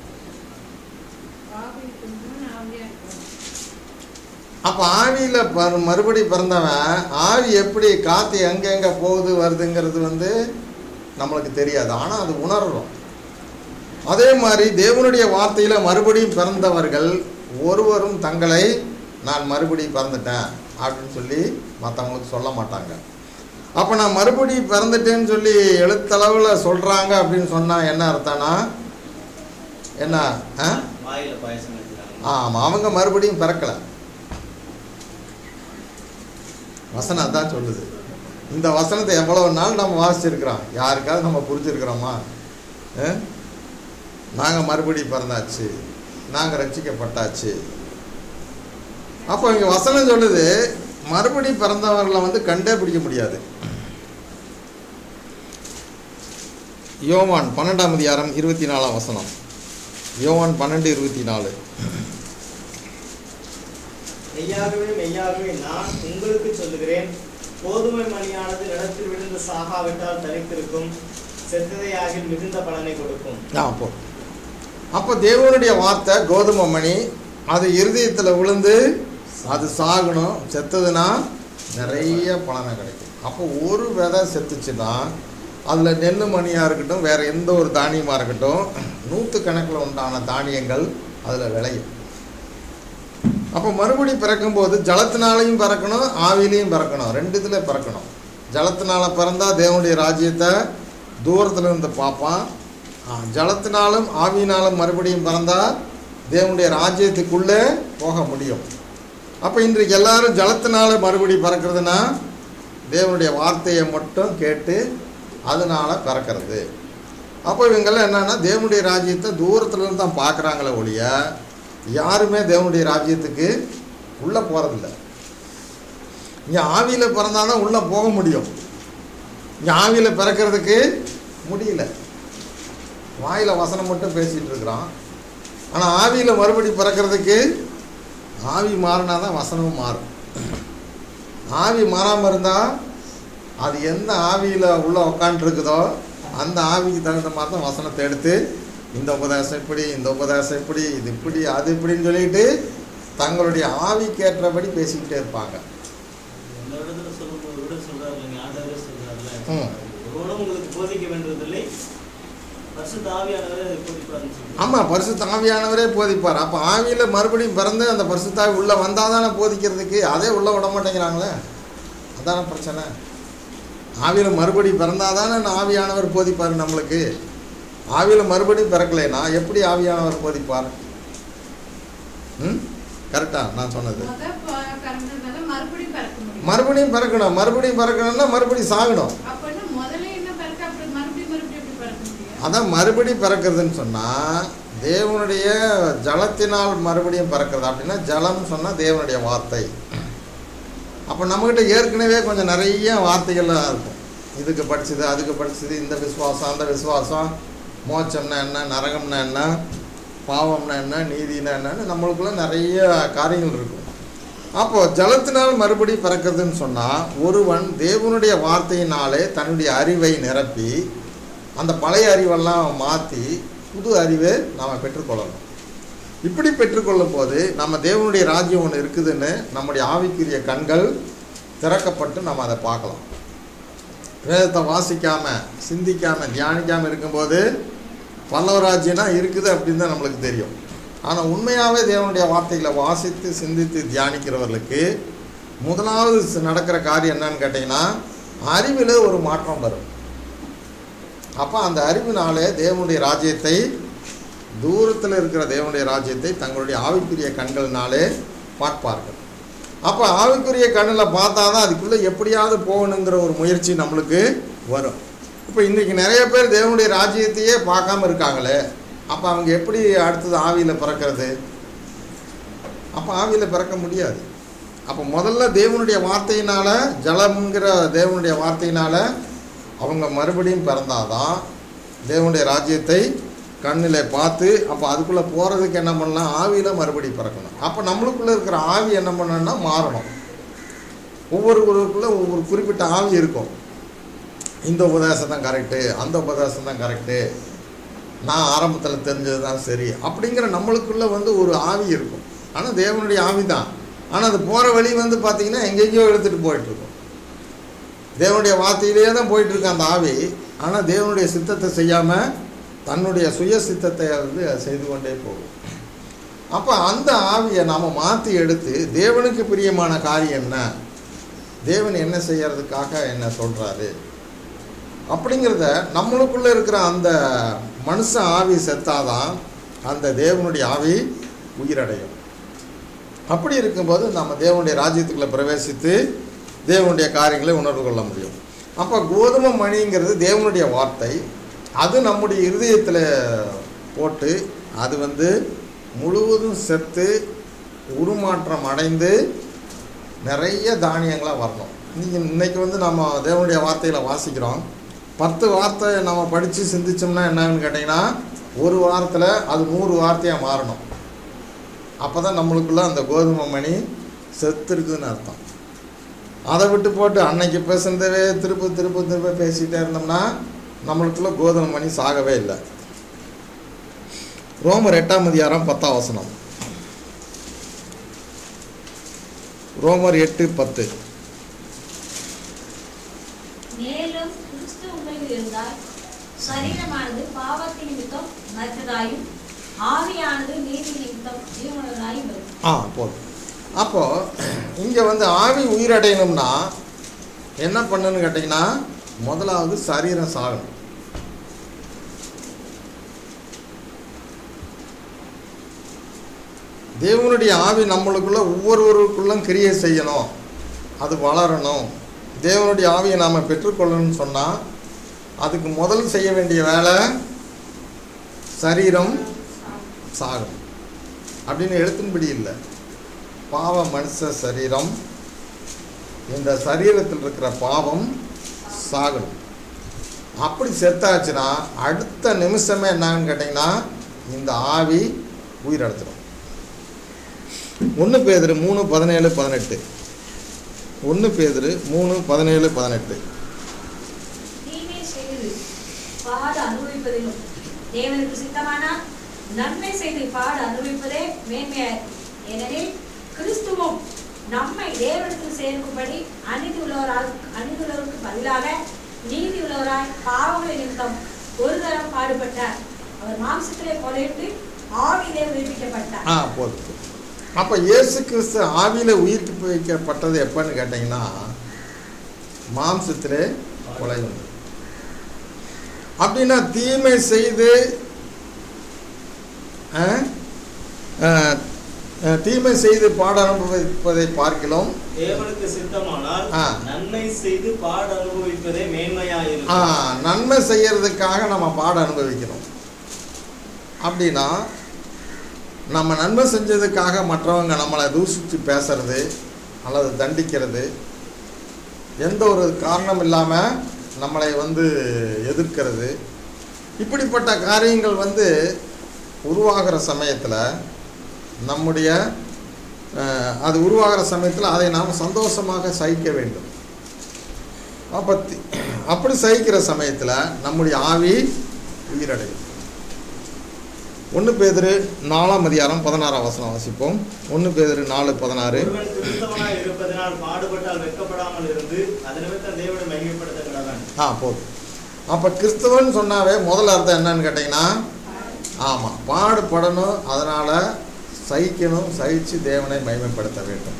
ஆவி இருக்கும்போது ஆவியா இருக்கும் அப்போ ஆவியில் ப மறுபடி பிறந்தவன் ஆவி எப்படி காற்று எங்கே எங்கே போகுது வருதுங்கிறது வந்து நம்மளுக்கு தெரியாது ஆனால் அது உணர்றோம் அதே மாதிரி தேவனுடைய வார்த்தையில் மறுபடியும் பிறந்தவர்கள் ஒருவரும் தங்களை நான் மறுபடியும் பிறந்துட்டேன் அப்படின்னு சொல்லி மற்றவங்களுக்கு சொல்ல மாட்டாங்க அப்போ நான் மறுபடியும் பிறந்துட்டேன்னு சொல்லி எழுத்தளவில் சொல்கிறாங்க அப்படின்னு சொன்னால் என்ன அர்த்தம்னா என்ன ஆ வாயில பாயசம் எடுக்கிறாங்க ஆமாம் அவங்க மறுபடியும் பிறக்கலை வசனம் அதான் சொல்லுது இந்த வசனத்தை எவ்வளவு நாள் நம்ம வாசிச்சிருக்கிறோம் யாருக்காவது நம்ம புரிஞ்சிருக்கிறோமா நாங்கள் மறுபடியும் பிறந்தாச்சு நாங்கள் ரட்சிக்கப்பட்டாச்சு அப்போ இங்கே வசனம் சொல்லுது மறுபடியும் பிறந்தவர்களை வந்து கண்டே பிடிக்க முடியாது யோவான் பன்னெண்டாம் அதிகாரம் இருபத்தி நாலாம் வசனம் யோவான் பன்னெண்டு இருபத்தி நாலு மெய்யாகவே மெய்யாகவே நான் உங்களுக்கு சொல்லுகிறேன் கோதுமை மணியானது நிலத்தில் விழுந்து சாகாவிட்டால் தரித்திருக்கும் செத்ததை ஆகில் மிகுந்த பலனை கொடுக்கும் ஆ போ அப்போ தேவனுடைய வார்த்தை கோதுமை மணி அது இருதயத்தில் விழுந்து அது சாகணும் செத்ததுன்னா நிறைய பலனை கிடைக்கும் அப்போ ஒரு விதை செத்துச்சுன்னா அதில் நெல் மணியாக இருக்கட்டும் வேறு எந்த ஒரு தானியமாக இருக்கட்டும் நூற்று கணக்கில் உண்டான தானியங்கள் அதில் விளையும் அப்போ மறுபடி பிறக்கும்போது ஜலத்தினாலையும் பிறக்கணும் ஆவிலையும் பிறக்கணும் ரெண்டு இதில் பிறக்கணும் ஜலத்தினால பிறந்தா தேவனுடைய ராஜ்யத்தை தூரத்துல இருந்து பார்ப்பான் ஆ, ஜலத்தினாலும் ஆவியினாலும் மறுபடியும் பிறந்தா தேவனுடைய ராஜ்யத்துக்குள்ளே போக முடியும் அப்போ இன்றைக்கு எல்லாரும் ஜலத்தினால மறுபடியும் பிறக்கிறதுனா தேவனுடைய வார்த்தையை மட்டும் கேட்டு அதனால பிறக்கிறது அப்போ இவங்கெல்லாம் என்னன்னா தேவனுடைய ராஜ்யத்தை தூரத்துல இருந்து தான் பார்க்குறாங்களே ஒழிய யாருமே தேவனுடைய ராஜ்யத்துக்கு உள்ளே போகிறதில்ல இங்கே ஆவியில் பிறந்தால் தான் உள்ளே போக முடியும் இங்கே ஆவியில் பிறக்கிறதுக்கு முடியல வாயில் வசனம் மட்டும் பேசிகிட்டு இருக்கிறான் ஆனால் ஆவியில் மறுபடி பிறக்கிறதுக்கு ஆவி மாறினா தான் வசனமும் மாறும் ஆவி மாறாமல் இருந்தால் அது எந்த ஆவியில் உள்ள உக்காண்ட்ருக்குதோ அந்த ஆவிக்கு தகுந்த மாதிரி தான் வசனத்தை எடுத்து இந்த உபதேசம் இப்படி இந்த உபதேசம் இப்படி இது இப்படி அது இப்படின்னு சொல்லிட்டு தங்களுடைய ஆவிக்கேற்றபடி பேசிக்கிட்டே இருப்பாங்க இந்த இடத்துல சொல்லும்போது கூட சொல்றாரு இல்லைங்க ஆண்டவரே சொல்றாருல்ல ம். ஒருவனும் உங்களுக்கு போதிக்க வேண்டியதில்லை பரிசுத்த ஆவியானவரே அதை போதிப்பாருன்னு சொல்லி ஆமாம் பரிசுத்த ஆவியானவரே போதிப்பார் அப்போ ஆவியில் மறுபடியும் பிறந்து அந்த பரிசுத்தாவி உள்ளே வந்தால் தானே போதிக்கிறதுக்கு அதே உள்ளே விட மாட்டேங்கிறாங்களே அதான பிரச்சனை ஆவியில் மறுபடியும் பிறந்தால் தானே ஆவியானவர் போதிப்பார் நம்மளுக்கு ஆவியில் மறுபடியும் பிறக்கலைன்னா எப்படி ஆவியானவர் போதிப்பார் ம் கரெக்டா நான் சொன்னது முத ப- பிறந்ததுனால மறுபடியும் பிறக்க முடியும் மறுபடியும் பிறக்கணும் மறுபடியும் பிறக்கணும்னா மறுபடியும் சாகணும் அப்படின்னா முதல்ல என்ன பிறக்க அப்புறம் மறுபடியும் மறுபடியும் எப்படி பிறக்க முடியும் அதான் மறுபடி பிறக்கிறதுன்னு சொன்னால் தேவனுடைய ஜலத்தினால் மறுபடியும் பிறக்கிறது அப்படின்னா ஜலம் சொன்னால் தேவனுடைய வார்த்தை அப்போ நம்மக்கிட்ட ஏற்கனவே கொஞ்சம் நிறைய வார்த்தைகள்லாம் இருக்கும் இதுக்கு படிச்சது அதுக்கு படிச்சது இந்த விசுவாசம் அந்த விசுவாசம் மோட்சம்னா என்ன நரகம்னா என்ன பாவம்னா என்ன நீதினா என்னன்னு நம்மளுக்குள்ள நிறைய காரியங்கள் இருக்கும் அப்போது ஜலத்தினால் மறுபடி பிறக்கிறதுன்னு சொன்னால் ஒருவன் தேவனுடைய வார்த்தையினாலே தன்னுடைய அறிவை நிரப்பி அந்த பழைய அறிவெல்லாம் மாற்றி புது அறிவை நாம் பெற்றுக்கொள்ளணும் இப்படி பெற்றுக்கொள்ளும் போது நம்ம தேவனுடைய ராஜ்யம் ஒன்று இருக்குதுன்னு நம்முடைய ஆவிக்குரிய கண்கள் திறக்கப்பட்டு நம்ம அதை பார்க்கலாம் வேதத்தை வாசிக்காமல் சிந்திக்காமல் தியானிக்காமல் இருக்கும்போது பல்லவராஜ்யம்னா இருக்குது அப்படின்னு தான் நம்மளுக்கு தெரியும் ஆனால் உண்மையாகவே தேவனுடைய வார்த்தைகளை வாசித்து சிந்தித்து தியானிக்கிறவர்களுக்கு முதலாவது ஸ்- நடக்கிற காரியம் என்னன்னு கேட்டிங்கன்னா அறிவில் ஒரு மாற்றம் வரும் அப்போ அந்த அறிவினாலே தேவனுடைய ராஜ்யத்தை தூரத்தில் இருக்கிற தேவனுடைய ராஜ்யத்தை தங்களுடைய ஆவிக்குரிய கண்களினாலே பார்ப்பார்கள் அப்போ ஆவிக்குரிய கண்ணில் பார்த்தா தான் அதுக்குள்ளே எப்படியாவது போகணுங்கிற ஒரு முயற்சி நம்மளுக்கு வரும் இப்போ இன்றைக்கி நிறைய பேர் தேவனுடைய ராஜ்யத்தையே பார்க்காம இருக்காங்களே அப்போ அவங்க எப்படி அடுத்தது ஆவியில் பிறக்கிறது அப்போ ஆவியில் பிறக்க முடியாது அப்போ முதல்ல தேவனுடைய வார்த்தையினால் ஜலம்ங்கிற தேவனுடைய வார்த்தையினால் அவங்க மறுபடியும் பிறந்தாதான் தேவனுடைய ராஜ்யத்தை கண்ணில் பார்த்து அப்போ அதுக்குள்ளே போகிறதுக்கு என்ன பண்ணலாம் ஆவியில் மறுபடியும் பிறக்கணும் அப்போ நம்மளுக்குள்ளே இருக்கிற ஆவி என்ன பண்ணணும்னா மாறணும் ஒவ்வொருவருக்குள்ளே ஒவ்வொரு குறிப்பிட்ட ஆவி இருக்கும் இந்த உபதேசம் தான் கரெக்டு அந்த உபதேசம் தான் கரெக்டு நான் ஆரம்பத்தில் தெரிஞ்சது தான் சரி அப்படிங்கிற நம்மளுக்குள்ளே வந்து ஒரு ஆவி இருக்கும் ஆனால் தேவனுடைய ஆவி தான் ஆனால் அது போகிற வழி வந்து பார்த்திங்கன்னா எங்கெங்கேயோ எடுத்துகிட்டு போயிட்டுருக்கும் தேவனுடைய வார்த்தையிலேயே தான் போயிட்டுருக்கு அந்த ஆவி ஆனால் தேவனுடைய சித்தத்தை செய்யாமல் தன்னுடைய சுய சித்தத்தை வந்து அது செய்து கொண்டே போகும் அப்போ அந்த ஆவியை நாம் மாற்றி எடுத்து தேவனுக்கு பிரியமான காரியம் என்ன தேவன் என்ன செய்யறதுக்காக என்ன சொல்கிறாரு அப்படிங்கிறத நம்மளுக்குள்ளே இருக்கிற அந்த மனுஷ ஆவி செத்தாதான் அந்த தேவனுடைய ஆவி உயிரடையும் அப்படி இருக்கும்போது நம்ம தேவனுடைய ராஜ்யத்துக்குள்ளே பிரவேசித்து தேவனுடைய காரியங்களை உணர்வு கொள்ள முடியும் அப்போ கோதுமை மணிங்கிறது தேவனுடைய வார்த்தை அது நம்முடைய இருதயத்தில் போட்டு அது வந்து முழுவதும் செத்து உருமாற்றம் அடைந்து நிறைய தானியங்களாக வரணும் நீங்கள் இன்னைக்கு வந்து நம்ம தேவனுடைய வார்த்தைகளை வாசிக்கிறோம் பத்து வார்த்தை நம்ம படித்து சிந்திச்சோம்னா என்னன்னு கேட்டிங்கன்னா ஒரு வாரத்தில் அது நூறு வார்த்தையாக மாறணும் அப்போ தான் நம்மளுக்குள்ள அந்த கோதுமை மணி செத்து இருக்குதுன்னு அர்த்தம் அதை விட்டு போட்டு அன்னைக்கு பேசுனதவே திரும்ப திரும்ப திரும்ப பேசிகிட்டே இருந்தோம்னா நம்மளுக்குள்ள கோதுமை மணி சாகவே இல்லை ரோமர் எட்டாம் அதிகாரம் பத்தாம் வசனம் ரோமர் எட்டு பத்து மேலும் கிறிஸ்து உங்களில் இருந்தால் சரீரமானது பாவத்தின் நிமித்தம் மற்றதாயும் ஆவியானது நீதி நிமித்தம் ஜீவனுள்ளதாயும் இருக்கும் ஆ போதும் அப்போது இங்கே வந்து ஆவி உயிரடையணும்னா என்ன பண்ணுன்னு கேட்டிங்கன்னா முதலாவது சரீரம் சாகணும் தேவனுடைய ஆவி நம்மளுக்குள்ள ஒவ்வொருவருக்குள்ளும் கிரியை செய்யணும் அது வளரணும் தேவனுடைய ஆவியை நாம் பெற்றுக்கொள்ளணும்னு சொன்னால் அதுக்கு முதல் செய்ய வேண்டிய வேலை சரீரம் சாகும் அப்படின்னு எழுத்தின்படி இல்லை பாவ மனுஷ சரீரம் இந்த சரீரத்தில் இருக்கிற பாவம் சாகணும் அப்படி செத்தாச்சுன்னா அடுத்த நிமிஷமே என்னன்னு கேட்டிங்கன்னா இந்த ஆவி உயிரிழத்துடும் ஒன்று பேதுரு மூணு பதினேழு பதினெட்டு ஒன்று பேதுரு மூணு பதினேழு பதினெட்டு தீமை செய்து பாடு அனுபவிப்பதிலும் தேவனுக்கு சித்தமானால் நன்மை செய்து பாடு அனுபவிப்பதே மேன்மையாய் ஏனெனில் கிறிஸ்துவும் நம்மை தேவனுக்கு சேர்க்கும்படி அநீதி உள்ளவரால் அநீதி உள்ளவருக்கு பதிலாக நீதி உள்ளவராய் பாவங்களை நிமித்தம் ஒரு தரம் பாடுபட்டார் அவர் மாம்சத்திலே கொலையிட்டு ஆவியிலே உயிர்ப்பிக்கப்பட்டார் ஆ போதும் அப்போ இயேசு கிறிஸ்து ஆவியில் உயிர்ப்பு வைக்கப்பட்டது எப்பன்னு கேட்டிங்கன்னா மாம்சத்திலே கொலை உண்டு அப்படின்னா தீமை செய்து ஆ, ஆ, ஆ, தீமை செய்து பாட அனுபவிப்பதை பார்க்கலாம் தேவனுக்கு சித்தமானால் ஆ. நன்மை செய்து பாட அனுபவிப்பதே ஆ, மேன்மையாயிருக்கும் நன்மை செய்யறதுக்காக நம்ம பாட அனுபவிக்கணும் அப்படின்னா நம்ம நன்மை செஞ்சதுக்காக மற்றவங்க நம்மளை தூஷித்து பேசுறது அல்லது தண்டிக்கிறது எந்த ஒரு காரணம் இல்லாமல் நம்மளை வந்து எதிர்க்கிறது இப்படிப்பட்ட காரியங்கள் வந்து உருவாகிற சமயத்தில் நம்முடைய அஹ், அது உருவாகிற சமயத்தில் அதை நாம் சந்தோஷமாக சகிக்க வேண்டும் அப்போ தி- அப்படி சகிக்கிற சமயத்தில் நம்முடைய ஆவி உயிரடையும் ஒன்று பேதிரு நாலாம் அதிகாரம் பதினாறாம் வசனம் வாசிப்போம் ஒன்று பேதிரு நாலு பதினாறு ஒருவன் கிறிஸ்தவனாய் இருப்பதனால் பாடுபட்டால் வெட்கப்படாமல் இருந்து அது நிமித்தம் தேவனை மகிமைப்படுத்துகிறவன் ஆ போதும் அப்போ கிறிஸ்தவன் சொன்னாவே முதல் அர்த்தம் என்னன்னு கேட்டிங்கன்னா ஆமாம் பாடுபடணும் அதனால் சகிக்கணும் சகித்து தேவனை மகிமைப்படுத்த வேண்டும்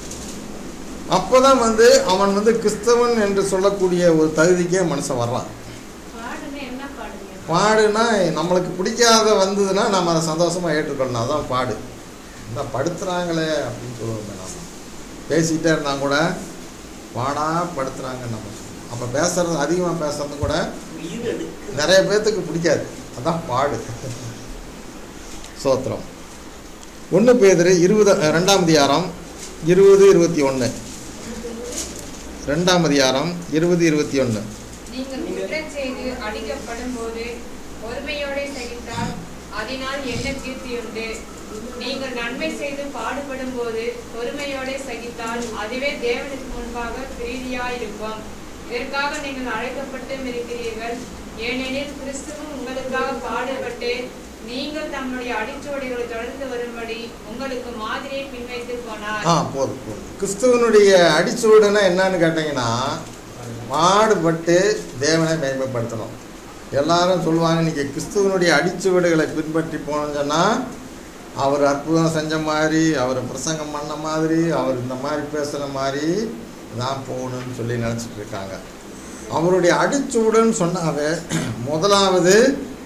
அப்போ தான் வந்து அவன் வந்து கிறிஸ்தவன் என்று சொல்லக்கூடிய ஒரு தகுதிக்கே மனுஷன் வர்றான் பாடுன்னா என்ன பாடுங்க பாடுனா நம்மளுக்கு பிடிக்காத வந்ததுன்னா நம்ம அதை சந்தோஷமாக ஏற்றுக்கொள்ளணும் அதான் பாடு இந்த படுத்துகிறாங்களே அப்படின்னு சொல்லுவோம் நம்ம பேசிக்கிட்டே இருந்தால் கூட பாடா படுத்துகிறாங்க நம்ம அப்போ பேசுறது அதிகமாக பேசுறது கூட உயிர் எடுக்க நிறைய பேர்த்துக்கு பிடிக்காது அதான் பாடு சோத்திரம் ஒன்று பேதரு இருபது ரெண்டாம் அதிகாரம் இருபது இருபத்தி ஒன்று ரெண்டாம் அதிகாரம் இருபது இருபத்தி ஒன்று நீங்கள் குற்றம் செய்து அடிக்கப்படும் போது பொறுமையோட சகித்தால் அதனால் என்ன கீர்த்தி உண்டு நீங்கள் நன்மை செய்து பாடுபடும் போது பொறுமையோட சகித்தால் அதுவே தேவனுக்கு முன்பாக பிரீதியாயிருக்கும் இதற்காக நீங்கள் அழைக்கப்பட்டும் இருக்கிறீர்கள் ஏனெனில் கிறிஸ்துவும் உங்களுக்காக பாடுபட்டு நீங்கள் தம்முடைய அடிச்சுவடிகளை தொடர்ந்து வரும்படி உங்களுக்கு மாதிரியை பின்வைத்து போனார் ஆ போதும் போதும் கிறிஸ்துவனுடைய அடிச்சுவடுனா என்னன்னு கேட்டிங்கன்னா பாடுபட்டு தேவனை மேன்மைப்படுத்தணும் எல்லாரும் சொல்லுவாங்க நீங்கள் கிறிஸ்துவனுடைய அடிச்சுவடுகளை பின்பற்றி போனோம்னு சொன்னால் அவர் அற்புதம் செஞ்ச மாதிரி அவர் பிரசங்கம் பண்ண மாதிரி அவர் இந்த மாதிரி பேசுகிற மாதிரி தான் போகணும்னு சொல்லி நினச்சிட்டு இருக்காங்க அவருடைய அடிச்சுவடுன்னு சொன்னாவே முதலாவது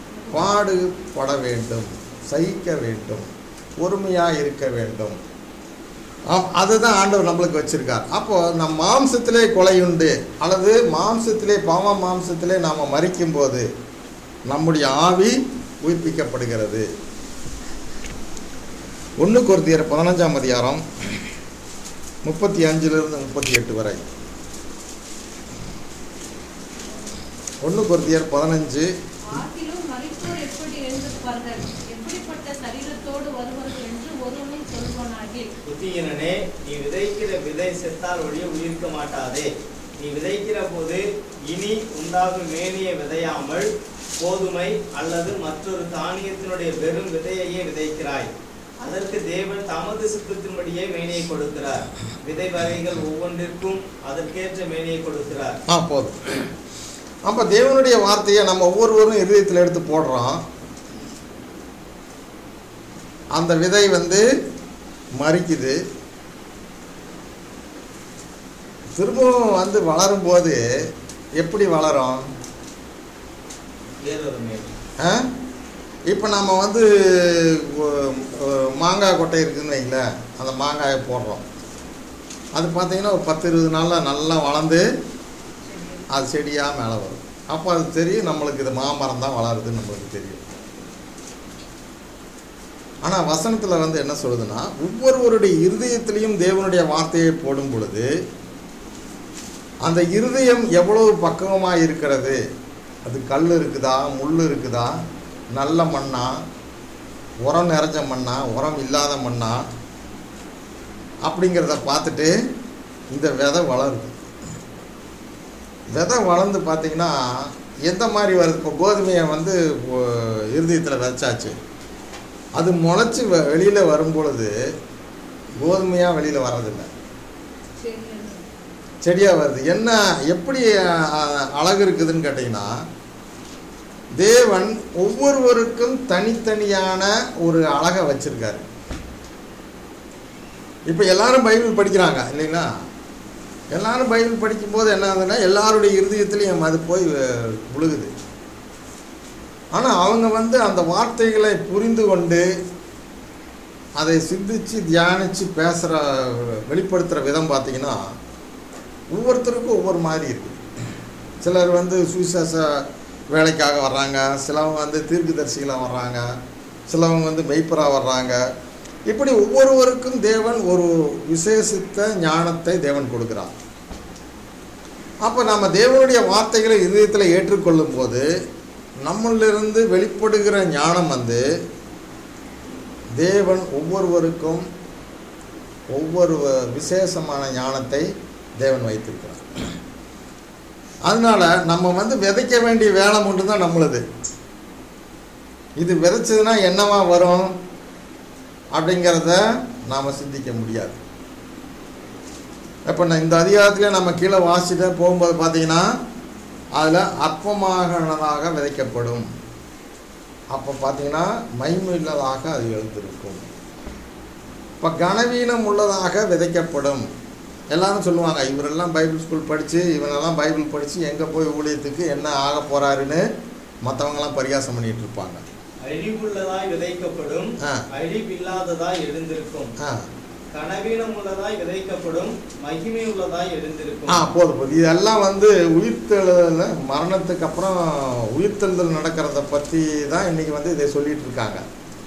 பாடுபட வேண்டும் சகிக்க வேண்டும் பொறுமையாக இருக்க வேண்டும் ஆம், அதுதான் ஆண்டவர் நம்மளுக்கு வச்சிருக்கார் அப்போ நம் மாம்சத்திலே கொலையுண்டு அல்லது மாம்சத்திலே பாவ மாம்சத்திலே நாம் மறிக்கும் போது நம்முடைய ஆவி உயிர்ப்பிக்கப்படுகிறது ஒன்று கொருத்தியர் பதினஞ்சாம் அதிகாரம் முப்பத்தி அஞ்சிலிருந்து முப்பத்தி எட்டு வரை ஒன்று கொருத்தியர் பதினஞ்சு ஆகிலும் மரித்தோர் எப்படி எழுந்திருப்பார்கள் எப்படிப்பட்ட சரீரத்தோடு வருவார்கள் என்று ஒருவனும் சொல்வானாகில் புத்தியினனே நீ விதைக்கிற விதை செத்தால் ஒழிய உயிர்க்க மாட்டாதே நீ விதைக்கிற போது இனி உண்டாகும் மேனியை விதையாமல் கோதுமை அல்லது மற்றொரு தானியத்தினுடைய வெறும் விதையையே விதைக்கிறாய் அதற்கு தேவன் தமது சித்தத்தின்படியே மேனியை கொடுக்கிறார் விதை வகைகள் ஒவ்வொன்றிற்கும் அதற்கேற்ற மேனியை கொடுக்கிறார் ஆ போதும் அப்போ தேவனுடைய வார்த்தையை நம்ம ஒவ்வொருவரும் இதயத்தில் எடுத்து போடுறோம் அந்த விதை வந்து மறிக்குது திரும்பவும் வந்து வளரும்போது எப்படி வளரும் வேறொரு மேல் ஆ இப்போ நம்ம வந்து ஒ- ஒ- மாங்காய் கொட்டை இருக்குதுன்னு வைங்களேன் அந்த மாங்காயை போடுறோம் அது பார்த்தீங்கன்னா ஒரு பத்து இருபது நாளில் நல்லா வளர்ந்து அது செடியாக மேலே வரும் அப்போ அது தெரியும் நம்மளுக்கு இது மாமரம் தான் வளருதுன்னு நம்மளுக்கு தெரியும் ஆனால் வசனத்தில் வந்து என்ன சொல்லுதுன்னா ஒவ்வொருவருடைய இருதயத்திலையும் தேவனுடைய வார்த்தையை போடும் பொழுது அந்த இருதயம் எவ்வளவு பக்குவமாக இருக்கிறது அது கல் இருக்குதா முள் இருக்குதா நல்ல மண்ணா உரம் நிறைஞ்ச மண்ணா உரம் இல்லாத மண்ணா அப்படிங்கிறத பார்த்துட்டு இந்த விதை வளருது விதை வளர்ந்து பார்த்தீங்கன்னா எந்த மாதிரி வருது இப்போ கோதுமையை வந்து இருதயத்தில் விதைச்சாச்சு அது முளைச்சி வெளியில் வரும்பொழுது கோதுமையாக வெளியில் வர்றதில்லை சரி செடியாக வருது என்ன எப்படி அஹ், அழகு இருக்குதுன்னு கேட்டிங்கன்னா தேவன் ஒவ்வொருவருக்கும் தனித்தனியான ஒரு அழகை வச்சிருக்காரு இப்போ எல்லாரும் பைபிள் படிக்கிறாங்க இல்லைங்களா எல்லாரும் பைபிள் படிக்கும்போது என்ன ஆகுதுன்னா எல்லாருடைய இருதயத்துலையும் அது போய் அஹ், விழுகுது ஆனால் அவங்க வந்து அந்த வார்த்தைகளை புரிந்து கொண்டு அதை சிந்திச்சு தியானித்து பேசுகிற வெளிப்படுத்துகிற விதம் பார்த்தீங்கன்னா ஒவ்வொருத்தருக்கும் ஒவ்வொரு மாதிரி இருக்குது சிலர் வந்து சுவிசேஷ வேலைக்காக வர்றாங்க சிலவங்க வந்து தீர்க்கதரிசிகளாக வர்றாங்க சிலவங்க வந்து மெய்ப்பராக வர்றாங்க இப்படி ஒவ்வொருவருக்கும் தேவன் ஒரு விசேஷித்த ஞானத்தை தேவன் கொடுக்குறார் அப்போ நம்ம தேவனுடைய வார்த்தைகளை இதயத்தில் ஏற்றுக்கொள்ளும் போது நம்மளிலிருந்து வெளிப்படுகிற ஞானம் வந்து தேவன் ஒவ்வொருவருக்கும் ஒவ்வொரு விசேஷமான ஞானத்தை தேவன் வைத்திருக்கிறார் அதனால நம்ம வந்து விதைக்க வேண்டிய வேலை மட்டும்தான் நம்மளுது இது விதைச்சதுன்னா என்னவா வரும் அப்படிங்கிறத நாம் சிந்திக்க முடியாது இப்போ நான் இந்த அதிகாரத்திலே நம்ம கீழே வாசிட்டு போகும்போது பார்த்தீங்கன்னா அதில் அற்பமாகனதாக விதைக்கப்படும் அப்போ பார்த்தீங்கன்னா மைமில்லதாக அது எழுந்திருக்கும் இப்போ கனவீனம் உள்ளதாக விதைக்கப்படும் எல்லாரும் சொல்லுவாங்க இவரெல்லாம் பைபிள் ஸ்கூல் படித்து இவனெல்லாம் பைபிள் படித்து எங்கே போய் ஊழியத்துக்கு என்ன ஆக போகிறாருன்னு மற்றவங்களாம் பரிகாசம் பண்ணிட்டு இருப்பாங்க அழிவுள்ளதாய் விதைக்கப்படும் ஆ. அழிவில்லாததாய் எழுந்திருக்கும் ஆ கனவீனம் உள்ளதாய் விதைக்கப்படும் மகிமை உள்ளதாய் எழுந்திருக்கும் ஆ போதும் போதும் இதெல்லாம் வந்து உயிர்த்தெழுதல மரணத்துக்கு அப்புறம் உயிர்த்தெழுதல் நடக்கிறத பற்றி தான் இன்னைக்கு வந்து இதை சொல்லிட்டு இருக்காங்க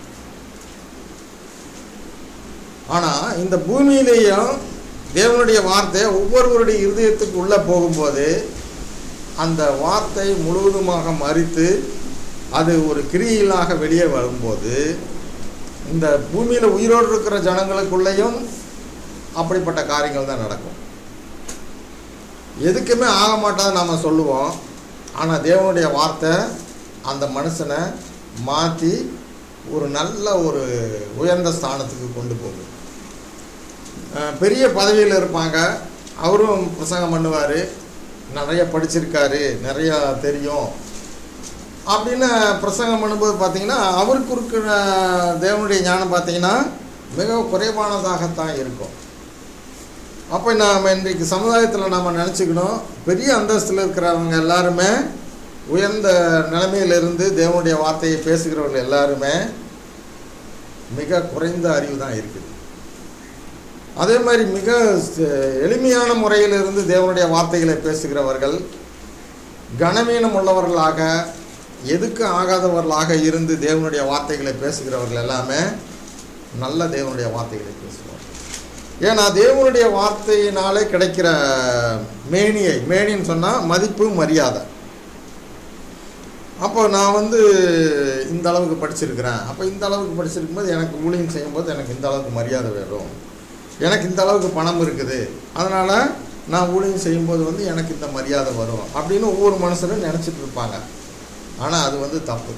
ஆனால் இந்த பூமியிலேயும் தேவனுடைய வார்த்தை ஒவ்வொருவருடைய இருதயத்துக்கு உள்ளே போகும்போது அந்த வார்த்தை முழுவதுமாக மறித்து அது ஒரு கிரியிலாக வெளியே வரும்போது இந்த பூமியில் உயிரோடு இருக்கிற ஜனங்களுக்குள்ளேயும் அப்படிப்பட்ட காரியங்கள் தான் நடக்கும் எதுக்குமே ஆக மாட்டாது நாம் சொல்லுவோம் ஆனால் தேவனுடைய வார்த்தை அந்த மனுஷனை மாற்றி ஒரு நல்ல ஒரு உயர்ந்த ஸ்தானத்துக்கு கொண்டு போகும் அஹ் பெரிய பதவியில் இருப்பாங்க அவரும் பிரசங்கம் பண்ணுவார் நிறைய படிச்சிருக்காரு நிறையா தெரியும் அப்படின்னு பிரசங்கம் பண்ணும்போது பார்த்தீங்கன்னா அவருக்கு இருக்கிற தேவனுடைய ஞானம் பார்த்தீங்கன்னா மிக குறைவானதாகத்தான் இருக்கும் அப்போ நாம் இன்றைக்கு சமுதாயத்தில் நாம் நினச்சிக்கணும் பெரிய அந்தஸ்தில் இருக்கிறவங்க எல்லாருமே உயர்ந்த நிலைமையிலிருந்து தேவனுடைய வார்த்தையை பேசுகிறவர்கள் எல்லாருமே மிக குறைந்த அறிவு தான் இருக்குது அதே மாதிரி மிக ச- எளிமையான முறையிலிருந்து தேவனுடைய வார்த்தைகளை பேசுகிறவர்கள் கனவீனம் உள்ளவர்களாக எதுக்கு ஆகாதவர்களாக இருந்து தேவனுடைய வார்த்தைகளை பேசுகிறவர்கள் எல்லாமே நல்ல தேவனுடைய வார்த்தைகளை பேசுவார்கள் ஏன்னா தேவனுடைய வார்த்தையினாலே கிடைக்கிற மேனியை மேனின்னு சொன்னால் மதிப்பு மரியாதை அப்போ நான் வந்து இந்த அளவுக்கு படிச்சிருக்கிறேன் அப்போ இந்த அளவுக்கு படிச்சிருக்கும்போது எனக்கு ஊழியம் செய்யும்போது எனக்கு இந்த அளவுக்கு மரியாதை வேணும் எனக்கு இந்த அளவுக்கு பணம் இருக்குது அதனால் நான் ஊழியம் செய்யும்போது வந்து எனக்கு இந்த மரியாதை வரும் அப்படின்னு ஒவ்வொரு மனுஷரும் நினச்சிட்டு இருப்பாங்க ஆனால் அது வந்து தப்பு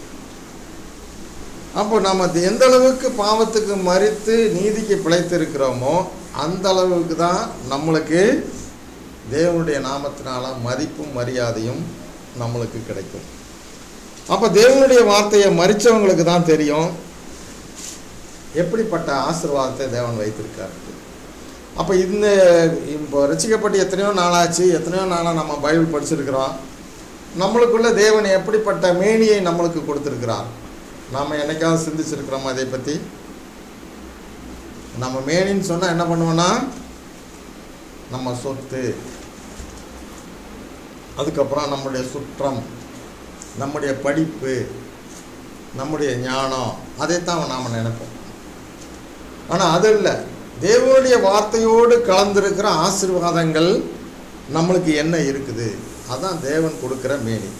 அப்போ நம்ம அது எந்த அளவுக்கு பாவத்துக்கு மறித்து நீதிக்கு பிழைத்து இருக்கிறோமோ அந்த அளவுக்கு தான் நம்மளுக்கு தேவனுடைய நாமத்தினால மதிப்பும் மரியாதையும் நம்மளுக்கு கிடைக்கும் அப்போ தேவனுடைய வார்த்தையை மறிச்சவங்களுக்கு தான் தெரியும் எப்படிப்பட்ட ஆசீர்வாதத்தை தேவன் வைத்திருக்காரு அப்போ இந்த இப்போ ரசிக்கப்பட்டு எத்தனையோ நாளாச்சு எத்தனையோ நாளாக நம்ம பைபிள் படிச்சிருக்கிறோம் நம்மளுக்குள்ள தேவன் எப்படிப்பட்ட மேனியை நம்மளுக்கு கொடுத்துருக்கிறார் நாம் என்னைக்காவது சிந்திச்சிருக்கிறோமா அதை பற்றி நம்ம மேனின்னு சொன்னால் என்ன பண்ணுவோன்னா நம்ம சொத்து அதுக்கப்புறம் நம்முடைய சுற்றம் நம்முடைய படிப்பு நம்முடைய ஞானம் அதைத்தான் நாம் நினைப்போம் ஆனால் அது இல்லை தேவனுடைய வார்த்தையோடு கலந்திருக்கிற ஆசீர்வாதங்கள் நம்மளுக்கு என்ன இருக்குது அதான் தேவன் கொடுக்கிற மேனி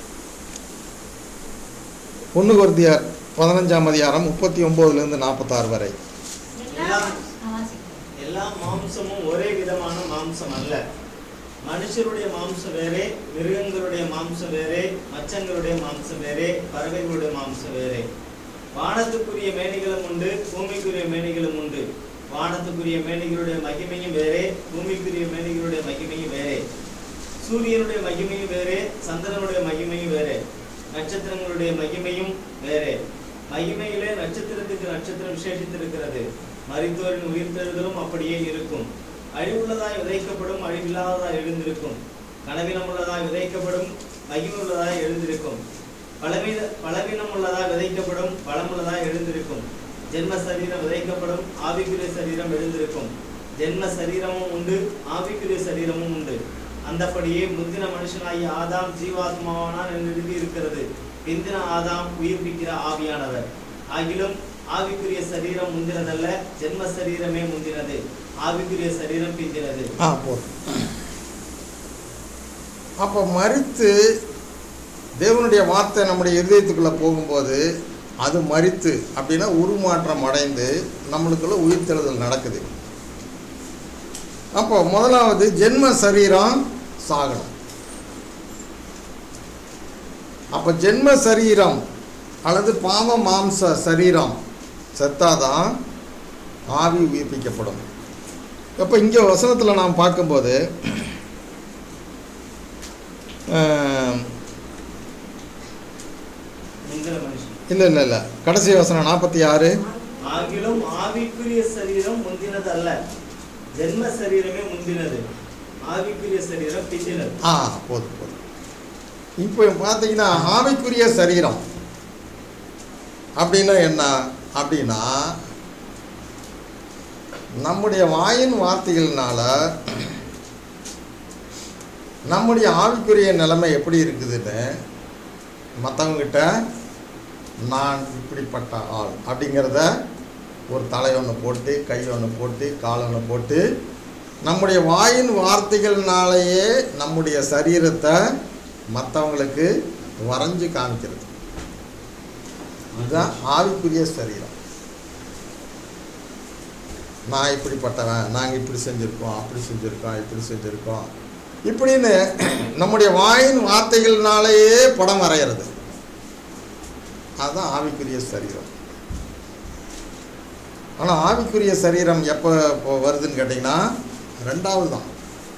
ஒன்று கொர்த்தியார் பதினஞ்சாம் அதிகாரம் முப்பத்தி ஒம்போதுலேருந்து நாற்பத்தாறு வரை எல்லாம் நான் வாசிக்கிறேன். எல்லா மாம்சமும் ஒரே விதமான மாம்சம் அல்ல மனுஷருடைய மாம்சம் வேறே மிருகங்களுடைய மாம்சம் வேறே மச்சங்களுடைய மாம்சம் வேறே பறவைகளுடைய மாம்சம் வேறே வானத்துக்குரிய மேனிகளும் உண்டு பூமிக்குரிய மேனிகளும் உண்டு வானத்துக்குரிய மேனிகளுடைய மகிமையும் வேறே பூமிக்குரிய மேனிகளுடைய மகிமையும் வேறே சூரியனுடைய மகிமையும் வேறே சந்திரனுடைய மகிமையும் வேறே நட்சத்திரங்களுடைய மகிமையும் வேறே மகிமையிலே நட்சத்திரத்துக்கு நட்சத்திரம் விசேஷித்திருக்கிறது மரித்தோரின் உயிர்த்தெழுதலும் அப்படியே இருக்கும் அழிவுள்ளதாய் விதைக்கப்படும் அழிவில்லாததாய் எழுந்திருக்கும் கனவீனமுள்ளதாய் விதைக்கப்படும் மகிமுள்ளதாய் எழுந்திருக்கும் பலவீன பலவீனமுள்ளதாய் விதைக்கப்படும் பலமுள்ளதாய் எழுந்திருக்கும் ஜென்ம சரீரம் விதைக்கப்படும் ஆவிக்குரிய சரீரம் எழுந்திருக்கும் ஜென்ம சரீரமும் உண்டு ஆவிக்குரிய சரீரமும் உண்டு அந்தபடியே முந்தின மனுஷனாகிய ஆதாம் ஜீவாத்மாவானான் என்று எழுதி இருக்கிறது பிந்தின ஆதாம் உயிர்ப்பிக்கிற ஆவியானவர் ஆகிலும் ஆவிக்குரிய சரீரம் முந்தினதல்ல ஜென்ம சரீரமே முந்தினது ஆவிக்குரிய சரீரம் பிந்தினது ஆ போதும் அப்போ மறித்து தேவனுடைய வார்த்தை நம்முடைய இருதயத்துக்குள்ளே போகும்போது அது மறித்து அப்படின்னா உருமாற்றம் அடைந்து நம்மளுக்குள்ள உயிர்த்தெழுதல் நடக்குது அப்போ முதலாவது ஜென்ம சரீரம் சாகணும் அப்போ ஜென்ம சரீரம் அல்லது பாவ மாம்ச சரீரம் செத்தாதான் ஆவி உயிர்ப்பிக்கப்படும் அப்போ இங்கே வசனத்தில் நாம் பார்க்கும்போது ஆம், முந்தின மனுஷன் இல்லை இல்லை இல்லை கடைசி வசனம் நாற்பத்தி ஆறு ஆகிலும் ஆவிக்குரிய சரீரம் முந்தினது அல்ல ஜென்ம சரீரமே முந்தினது ஆவிக்குரிய சரீரம் பிந்தினது ஆ போதும் போதும் இப்போ பார்த்தீங்கன்னா ஆவிக்குரிய சரீரம் அப்படின்னா என்ன அப்படின்னா நம்முடைய வாயின் வார்த்தைகள்னால நம்முடைய ஆவிக்குரிய நிலைமை எப்படி இருக்குதுன்னு மற்றவங்கிட்ட நான் இப்படிப்பட்ட ஆள் அப்படிங்கிறத ஒரு தலை ஒன்று போட்டு கை ஒன்று போட்டு கால் ஒன்று போட்டு நம்முடைய வாயின் வார்த்தைகள்னாலேயே நம்முடைய சரீரத்தை மற்றவங்களுக்கு வரைஞ்சு காமிக்கிறது இதுதான் ஆவிக்குரிய சரீரம் நான் இப்படிப்பட்டவன் நாங்கள் இப்படி செஞ்சுருக்கோம் அப்படி செஞ்சுருக்கோம் இப்படி செஞ்சுருக்கோம் இப்படின்னு நம்முடைய வாயின் வார்த்தைகள்னாலேயே படம் வரைகிறது அதுதான் ஆவிக்குரிய சரீரம் ஆனால் ஆவிக்குரிய சரீரம் எப்போ இப்போ வருதுன்னு கேட்டிங்கன்னா ரெண்டாவது தான்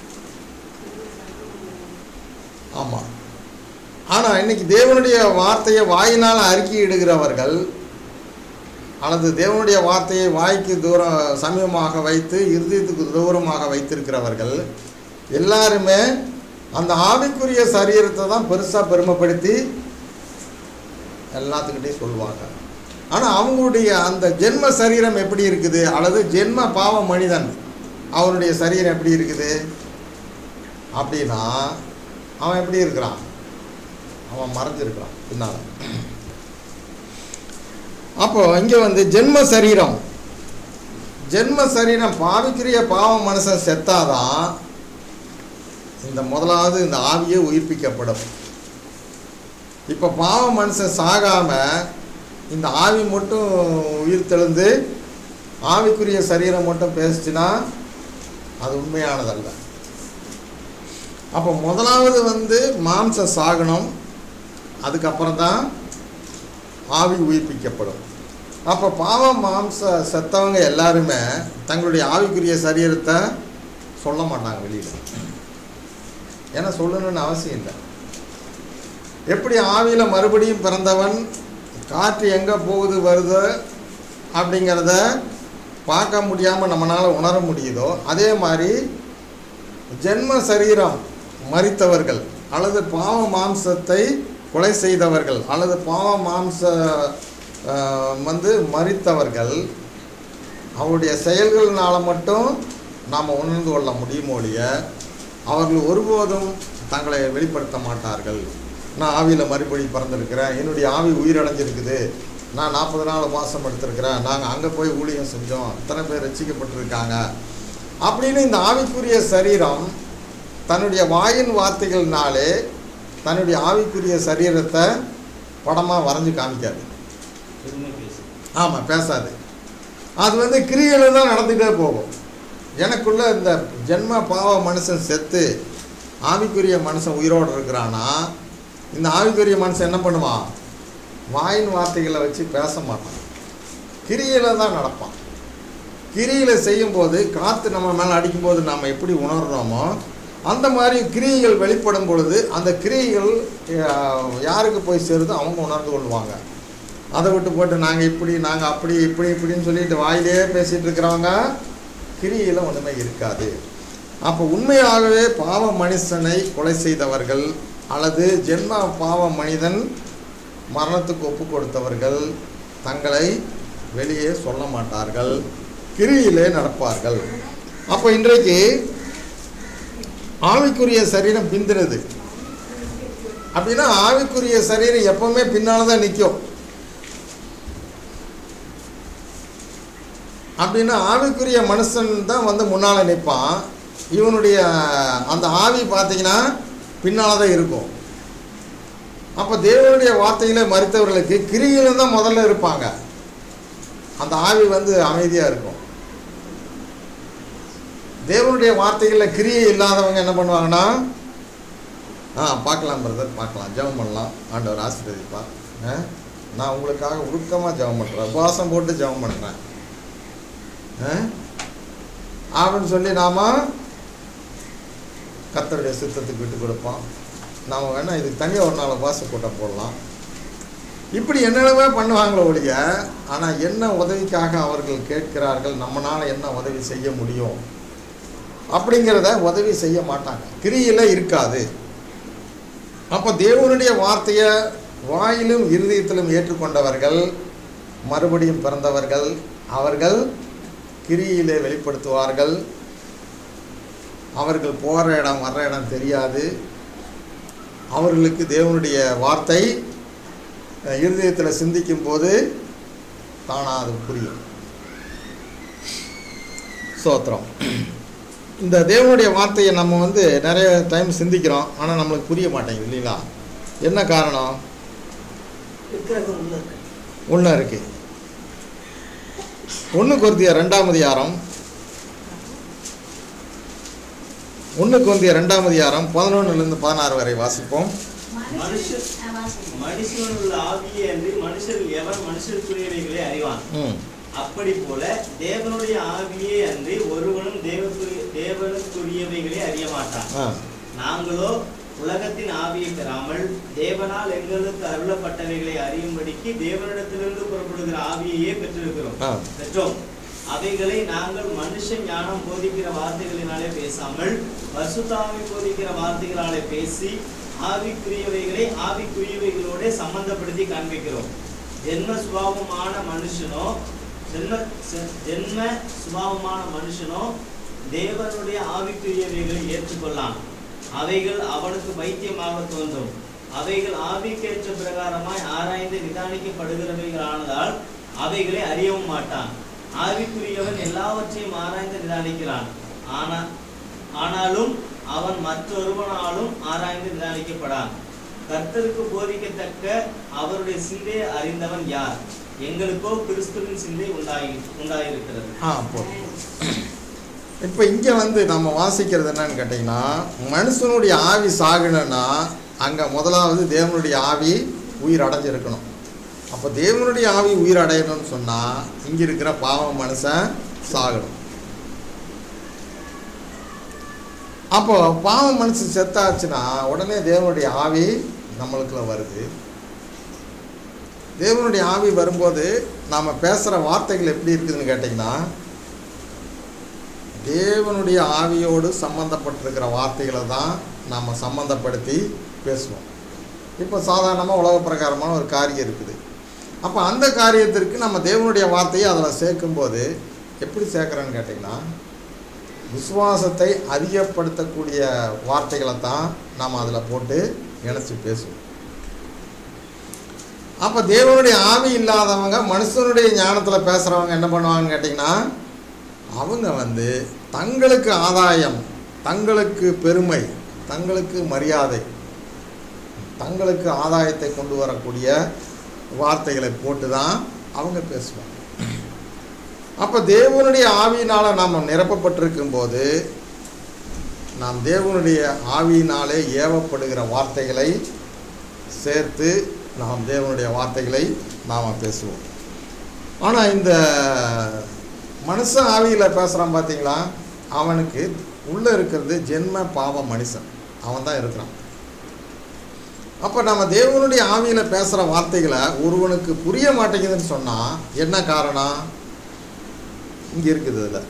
ஆமாம் ஆனால் இன்னைக்கு தேவனுடைய வார்த்தையை வாயினால் அறிக்கையிடுகிறவர்கள் அல்லது தேவனுடைய வார்த்தையை வாய்க்கு தூரம் சமீபமாக வைத்து இருதயத்துக்கு தூரமாக வைத்திருக்கிறவர்கள் எல்லாருமே அந்த ஆவிக்குரிய சரீரத்தை தான் பெருசாக பெருமைப்படுத்தி எல்லாத்துக்கிட்டையும் சொல்லுவாங்க ஆனால் அவங்களுடைய அந்த ஜென்ம சரீரம் எப்படி இருக்குது அல்லது ஜென்ம பாவ மனிதன் அவனுடைய சரீரம் எப்படி இருக்குது அப்படின்னா அவன் எப்படி இருக்கிறான் அவன் மறைஞ்சிருக்கிறான் பின்னால் அப்போ இங்கே வந்து ஜென்ம சரீரம் ஜென்ம சரீரம் பாவிக்கிறிய பாவம் மனுஷன் செத்தாதான் இந்த முதலாவது இந்த ஆவியே உயிர்ப்பிக்கப்படும் இப்போ பாவ மனுஷன் சாகாம இந்த ஆவி மட்டும் உயிர் தெழுந்து ஆவிக்குரிய சரீரம் மட்டும் பேசுச்சுன்னா அது உண்மையானதல்ல அப்போ முதலாவது வந்து மாம்சம் சாகணும் அதுக்கப்புறம் தான் ஆவி உயிர்ப்பிக்கப்படும் அப்போ பாவ மாம்ச செத்தவங்க எல்லாருமே தங்களுடைய ஆவிக்குரிய சரீரத்தை சொல்ல மாட்டாங்க வெளியில் ஏன்னா சொல்லணும்னு அவசியம் இல்லை எப்படி ஆவியில் மறுபடியும் பிறந்தவன் காற்று எங்கே போகுது வருது அப்படிங்கிறத பார்க்க முடியாமல் நம்மளால் உணர முடியுதோ அதே மாதிரி ஜென்ம சரீரம் மறித்தவர்கள் அல்லது பாவ மாம்சத்தை கொலை செய்தவர்கள் அல்லது பாவ மாம்ச ஆஹ், வந்து மறித்தவர்கள் அவருடைய செயல்களினால மட்டும் நாம் உணர்ந்து கொள்ள முடியுமோ ஒழிய அவர்கள் ஒருபோதும் தங்களை வெளிப்படுத்த மாட்டார்கள் நான் ஆவியில் மறுபடி பிறந்திருக்கிறேன் என்னுடைய ஆவி உயிரடைஞ்சிருக்குது நான் நாற்பது நாள் மாதம் எடுத்திருக்கிறேன் நாங்கள் அங்கே போய் ஊழியம் செஞ்சோம் இத்தனை பேர் ரசிக்கப்பட்டிருக்காங்க அப்படின்னு இந்த ஆவிக்குரிய சரீரம் தன்னுடைய வாயின் வார்த்தைகள்னாலே தன்னுடைய ஆவிக்குரிய சரீரத்தை படமாக வரைஞ்சு காமிக்காது பெருமை பேசு ஆமாம் பேசாது அது வந்து கிரியையில் தான் நடந்துகிட்டே போகும் எனக்குள்ள இந்த ஜென்ம பாவ மனுஷன் செத்து ஆவிக்குரிய மனுஷன் உயிரோடு இருக்கிறான்னா இந்த ஆவிக்குரிய மனுஷன் என்ன பண்ணுவான் வாயின் வார்த்தைகளை வச்சு பேச மாட்டான் கிரியில் தான் நடப்பான் கிரியில் செய்யும்போது காற்று நம்ம மேலே அடிக்கும்போது நாம் எப்படி உணர்றோமோ அந்த மாதிரி கிரியைகள் வெளிப்படும் பொழுது அந்த கிரியைகள் அஹ், யாருக்கு போய் சேருதோ அவங்க உணர்ந்து கொள்வாங்க அதை விட்டு போட்டு நாங்கள் இப்படி நாங்கள் அப்படி இப்படி இப்படின்னு சொல்லிட்டு வாயிலே பேசிகிட்டு இருக்கிறவங்க கிரியில் ஒன்றுமே இருக்காது அப்போ உண்மையாகவே பாவ மனுஷனை கொலை செய்தவர்கள் அல்லது ஜென்ம பாவ மனிதன் மரணத்துக்கு ஒப்பு கொடுத்தவர்கள் தங்களை வெளியே சொல்ல மாட்டார்கள் கிரியிலே நடப்பார்கள் அப்போ இன்றைக்கு ஆவிக்குரிய சரீரம் பிந்துறது அப்படின்னா ஆவிக்குரிய சரீரம் எப்பவுமே பின்னால தான் நிற்கும் அப்படின்னா ஆவிக்குரிய மனுஷன் தான் வந்து முன்னால் நிற்பான் இவனுடைய அந்த ஆவி பார்த்தீங்கன்னா பின்னால் தான் இருக்கும் அப்போ தேவனுடைய வார்த்தைகளை மறுத்தவர்களுக்கு கிரியில தான் முதல்ல இருப்பாங்க அந்த ஆவி வந்து அமைதியாக இருக்கும் தேவனுடைய வார்த்தைகளில் கிரியை இல்லாதவங்க என்ன பண்ணுவாங்கன்னா ஆ பார்க்கலாம் பிரதர் பார்க்கலாம் ஜெபம் பண்ணலாம் ஆண்டவர் ஆசீர்வதிப்பார் ஆ நான் உங்களுக்காக உருக்கமாக ஜெபம் பண்ணுறேன் உபவாசம் போட்டு ஜெபம் பண்ணுறேன் ஆ அப்படின்னு சொல்லி நாம் கர்த்தருடைய சித்தத்துக்கு விட்டு கொடுப்போம் நாம் வேணால் இதுக்கு தனியாக ஒரு நாள் உபவாச கூட்டம் போடலாம் இப்படி என்னென்னவே பண்ணுவாங்களோ ஒழிய ஆனால் என்ன உதவிக்காக அவர்கள் கேட்கிறார்கள் நம்மளால் என்ன உதவி செய்ய முடியும் அப்படிங்கிறத உதவி செய்ய மாட்டாங்க கிரியில் இருக்காது அப்போ தேவனுடைய வார்த்தையை வாயிலும் இருதயத்திலும் ஏற்றுக்கொண்டவர்கள் மறுபடியும் பிறந்தவர்கள் அவர்கள் கிரியிலே வெளிப்படுத்துவார்கள் அவர்கள் போகிற இடம் வர்ற இடம் தெரியாது அவர்களுக்கு தேவனுடைய வார்த்தை அஹ், இருதயத்தில் சிந்திக்கும் போது தானாக அது புரியும் சோத்திரம் இந்த தேவனுடைய வார்த்தையை நம்ம வந்து நிறைய டைம் சிந்திக்கிறோம் ஆனால் நம்மளுக்கு புரிய மாட்டேங்குது இல்லைங்களா என்ன காரணம் இருக்கிறது உள்ள இருக்கு ஒன்று இருக்கு ஒன்று கொருந்திய ரெண்டாம் அதிகாரம் ஒன்று கொருந்திய ரெண்டாம் அதிகாரம் பதினொன்றுலேருந்து பதினாறு வரை வாசிப்போம் மனுஷன் ஆ, வாசிங்க. மனுஷனுள்ள ஆவியே அன்றி மனுஷர் எவன் மனுஷருக்குரியவைகளை அறிவான் ம் அப்படி போல தேவனுடைய ஆவியே அன்றி ஒருவனும் தேவக்குரிய தேவனுக்குரியவைகளை அறிய மாட்டான் ஆ நாங்களோ உலகத்தின் ஆவியை பெறாமல் தேவனால் எங்களுக்கு அருளப்பட்டவைகளை அறியும்படிக்கு தேவனிடத்திலிருந்து புறப்படுகிற ஆவியையே பெற்றிருக்கிறோம் ஆ பெற்றோம் அவைகளை நாங்கள் மனுஷ ஞானம் போதிக்கிற வார்த்தைகளினாலே பேசாமல் பசுத்தாவி போதிக்கிற வார்த்தைகளாலே பேசி ஆவிக்குரியவைகளை ஆவிக்குரியவைகளோட சம்பந்தப்படுத்தி காண்பிக்கிறோம் ஜென்ம சுபாவமான மனுஷனோ ஜென்ம செ- ஜென்ம சுபாவமான மனுஷனோ தேவனுடைய ஆவிக்குரியவைகளை ஏற்றுக்கொள்ளலாம் அவைகள் அவனுக்கு பைத்தியமாக தோன்றும் அவைகள் ஆவிக்கேற்ற பிரகாரமாய் ஆராய்ந்து நிதானிக்கப்படுகிறவைகளானதால் அவைகளை அறியவும் மாட்டான் ஆவிக்குரியவன் எல்லாவற்றையும் ஆராய்ந்து நிதானிக்கிறான் ஆனா ஆனாலும் அவன் மற்றொருவனாலும் ஆராய்ந்து நிதானிக்கப்படான் கர்த்தருக்கு போதிக்கத்தக்க அவருடைய சிந்தையை அறிந்தவன் யார் எங்களுக்கோ கிறிஸ்துவின் சிந்தை உண்டாகி உண்டாயிருக்கிறது ஆ போதும் இப்போ இங்கே வந்து நம்ம வாசிக்கிறது என்னன்னு கேட்டிங்கன்னா மனுஷனுடைய ஆவி சாகணும்னா அங்கே முதலாவது தேவனுடைய ஆவி உயிர் அடைஞ்சிருக்கணும் அப்போ தேவனுடைய ஆவி உயிர் அடையணும்னு சொன்னால் இங்கே இருக்கிற பாவம் மனுஷன் சாகணும் அப்போ பாவம் மனுஷன் செத்தாச்சுன்னா உடனே தேவனுடைய ஆவி நம்மளுக்குள்ள வருது தேவனுடைய ஆவி வரும்போது நாம் பேசுகிற வார்த்தைகள் எப்படி இருக்குதுன்னு கேட்டிங்கன்னா தேவனுடைய ஆவியோடு சம்மந்தப்பட்டிருக்கிற வார்த்தைகளை தான் நாம் சம்மந்தப்படுத்தி பேசுவோம் இப்போ சாதாரணமாக உலக பிரகாரமான ஒரு காரியம் இருக்குது அப்போ அந்த காரியத்திற்கு நம்ம தேவனுடைய வார்த்தையை அதில் சேர்க்கும்போது எப்படி சேர்க்குறோன்னு கேட்டிங்கன்னா விசுவாசத்தை அதிகப்படுத்தக்கூடிய வார்த்தைகளை தான் நாம் அதில் போட்டு இணைச்சி பேசுவோம் அப்போ தேவனுடைய ஆவி இல்லாதவங்க மனுஷனுடைய ஞானத்தில் பேசுகிறவங்க என்ன பண்ணுவாங்கன்னு கேட்டிங்கன்னா அவங்க வந்து தங்களுக்கு ஆதாயம் தங்களுக்கு பெருமை தங்களுக்கு மரியாதை தங்களுக்கு ஆதாயத்தை கொண்டு வரக்கூடிய வார்த்தைகளை போட்டு தான் அவங்க பேசுவாங்க அப்போ தேவனுடைய ஆவியினால் நாம் நிரப்பப்பட்டிருக்கும் போது நாம் தேவனுடைய ஆவியினாலே ஏவப்படுகிற வார்த்தைகளை சேர்த்து நாம் தேவனுடைய வார்த்தைகளை நாம் பேசுவோம் ஆனால் இந்த மனுஷ ஆவியில் பேசுகிறான் பார்த்தீங்களா அவனுக்கு உள்ளே இருக்கிறது ஜென்ம பாவ மனுஷன் அவன் தான் இருக்கிறான் அப்போ நம்ம தேவனுடைய ஆவியில் பேசுகிற வார்த்தைகளை ஒருவனுக்கு புரிய மாட்டேங்குதுன்னு சொன்னால் என்ன காரணம் இங்கே இருக்குது இதில்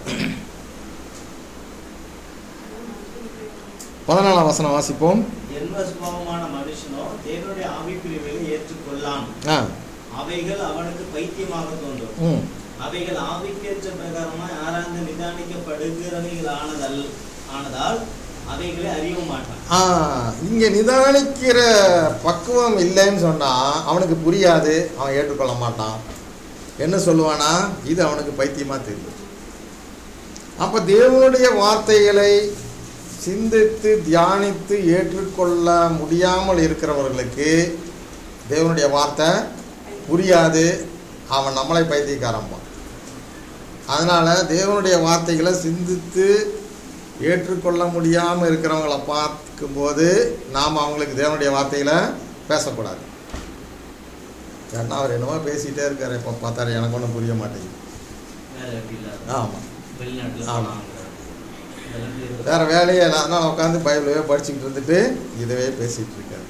பதினாலாம் வசனம் வாசிப்போம் ஜென்ம சுபாவமான மனுஷனோ தேவனுடைய ஆவிக்குரியவைகளை ஏற்றுக்கொள்ளான் ஆ அவைகள் அவனுக்கு பைத்தியமாக தோன்றும் ம் அவைகள் ஆவிக்கேற்ற பிரகாரமாய் ஆராய்ந்து நிதானிக்கப்படுகிறவைகள் ஆனதல் ஆனதால் அவைகளை அறியவும் மாட்டான் ஆ இங்கே நிதானிக்கிற பக்குவம் இல்லைன்னு சொன்னால் அவனுக்கு புரியாது அவன் ஏற்றுக்கொள்ள மாட்டான் என்ன சொல்லுவானா இது அவனுக்கு பைத்தியமாக தெரியும் அப்போ தேவனுடைய வார்த்தைகளை சிந்தித்து தியானித்து ஏற்றுக்கொள்ள முடியாமல் இருக்கிறவர்களுக்கு தேவனுடைய வார்த்தை புரியாது அவன் நம்மளை பைத்தியக்காரம்பான் அதனால் தேவனுடைய வார்த்தைகளை சிந்தித்து ஏற்றுக்கொள்ள முடியாமல் இருக்கிறவங்கள பார்க்கும்போது நாம் அவங்களுக்கு தேவனுடைய வார்த்தைகளை பேசக்கூடாது ஏன்னா அவர் என்னமோ பேசிகிட்டே இருக்கார் இப்போ பார்த்தாரு எனக்கு ஒன்றும் புரிய மாட்டேங்குது வேலை எப்படி இல்லாத ஆமாம் வெளிநாட்டில் ஆமா. போனாங்க இதெல்லாம் இருக்கு. வேறு வேலையே இல்லை அதனால் உட்காந்து பைபிளவே படிச்சுக்கிட்டு இருந்துட்டு இதவே பேசிகிட்டு இருக்காரு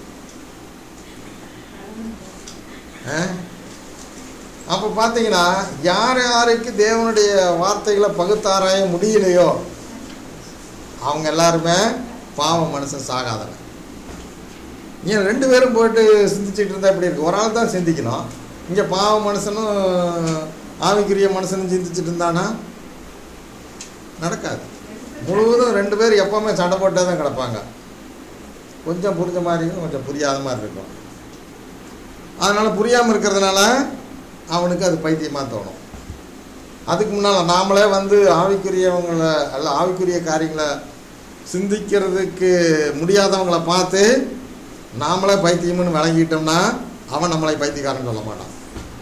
அப்போ பார்த்தீங்கன்னா யார் யாருக்கு தேவனுடைய வார்த்தைகளை பகுத்தாராய முடியலையோ அவங்க எல்லாருமே பாவம் மனுஷன் சாகாதவன் ஏன் ரெண்டு பேரும் போயிட்டு சிந்திச்சுட்டு இருந்தால் எப்படி இருக்கு ஒரு ஆள் தான் சிந்திக்கணும் இங்கே பாவ மனுஷனும் ஆவிக்குரிய மனுஷனும் சிந்திச்சுட்டு இருந்தானா நடக்காது முழுவதும் ரெண்டு பேர் எப்போவுமே சண்டை போட்டே தான் கிடப்பாங்க கொஞ்சம் புரிஞ்ச மாதிரி இருக்கும் கொஞ்சம் புரியாத மாதிரி இருக்கும் அதனால் புரியாமல் இருக்கிறதுனால அவனுக்கு அது பைத்தியமாக தோணும் அதுக்கு முன்னால் நாமளே வந்து ஆவிக்குரியவங்களை அல்ல ஆவிக்குரிய காரியங்களை சிந்திக்கிறதுக்கு முடியாதவங்களை பார்த்து நாமளே பைத்தியம்னு விளங்கிட்டோம்னா அவன் நம்மளை பைத்தியக்காரன் சொல்ல மாட்டான்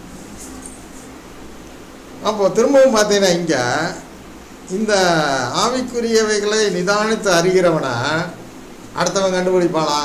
அப்போ திரும்பவும் பார்த்தீங்கன்னா இங்கே இந்த ஆவிக்குரியவைகளை நிதானித்து அறிகிறவனை அடுத்தவன் கண்டுபிடிப்பானா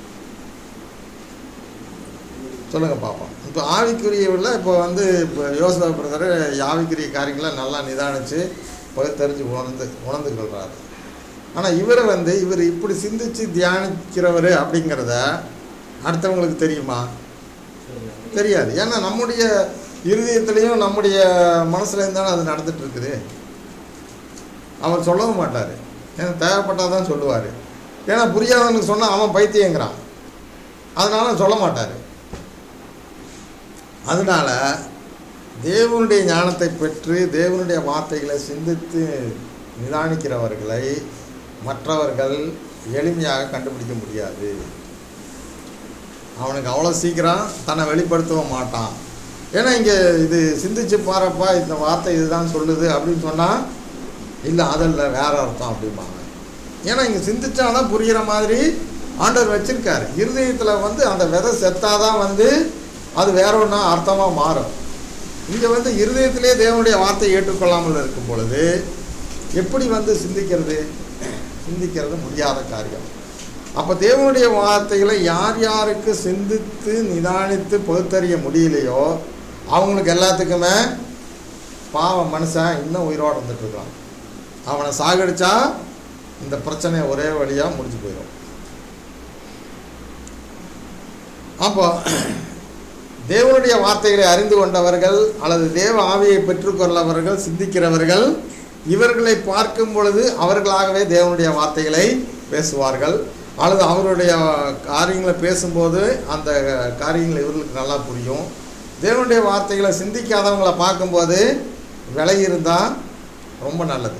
சொல்லுங்க பார்ப்போம் இப்போ ஆவிக்குரியவில் இப்போ வந்து இப்போ யோசனை பிரதர் ஆவிக்குரிய காரியங்களை நல்லா நிதானித்து பகுத்தறிஞ்சு உணர்ந்து உணர்ந்து கொள்கிறாரு ஆனால் இவரை வந்து இவர் இப்படி சிந்திச்சு தியானிக்கிறவர் அப்படிங்கிறத அடுத்தவங்களுக்கு தெரியுமா தெரியாது ஏன்னா நம்முடைய இருதயத்துலேயும் நம்முடைய மனசுலேயும் தானே அது நடந்துட்டு இருக்குது அவர் சொல்லவும் மாட்டார் ஏன்னா தேவைப்பட்டால் தான் சொல்லுவார் ஏன்னா புரியாதவனுக்கு சொன்னால் அவன் பைத்தியங்கிறான் அதனால சொல்ல மாட்டார் அதனால தேவனுடைய ஞானத்தை பெற்று தேவனுடைய வார்த்தைகளை சிந்தித்து நிதானிக்கிறவர்களை மற்றவர்கள் எளிமையாக கண்டுபிடிக்க முடியாது அவனுக்கு அவ்வளோ சீக்கிரம் தன்னை வெளிப்படுத்தவும் மாட்டான் ஏன்னா இங்கே இது சிந்திச்சு பாருப்பா இந்த வார்த்தை இதுதான் சொல்லுது அப்படின்னு சொன்னால் இல்லை அதில் வேற அர்த்தம் அப்படிம்பாங்க ஏன்னா இங்கே சிந்திச்சாதான் புரிகிற மாதிரி ஆண்டவர் வச்சிருக்காரு இருதயத்தில் வந்து அந்த விதை செத்தாதான் வந்து அது வேற ஒன்றா அர்த்தமாக மாறும் இங்கே வந்து இருதயத்திலே தேவனுடைய வார்த்தையை ஏற்றுக்கொள்ளாமல் இருக்கும் பொழுது எப்படி வந்து சிந்திக்கிறது சிந்திக்கிறது முடியாத காரியம் அப்போ தேவனுடைய வார்த்தைகளை யார் யாருக்கு சிந்தித்து நிதானித்து பகுத்தறிய முடியலையோ அவங்களுக்கு எல்லாத்துக்குமே பாவம் மனுஷன் இன்னும் உயிரோடு இருந்துட்டு இருக்கான் அவனை சாகடிச்சா இந்த பிரச்சனை ஒரே வழியாக முடிஞ்சு போயிடும் அப்போ தேவனுடைய வார்த்தைகளை அறிந்து கொண்டவர்கள் அல்லது தேவ ஆவியை பெற்றுக்கொள்ளவர்கள் சிந்திக்கிறவர்கள் இவர்களை பார்க்கும் பொழுது அவர்களாகவே தேவனுடைய வார்த்தைகளை பேசுவார்கள் அல்லது அவருடைய காரியங்களை பேசும்போது அந்த காரியங்கள் இவர்களுக்கு நல்லா புரியும் தேவனுடைய வார்த்தைகளை சிந்திக்காதவங்களை பார்க்கும்போது விலகி இருந்தால் ரொம்ப நல்லது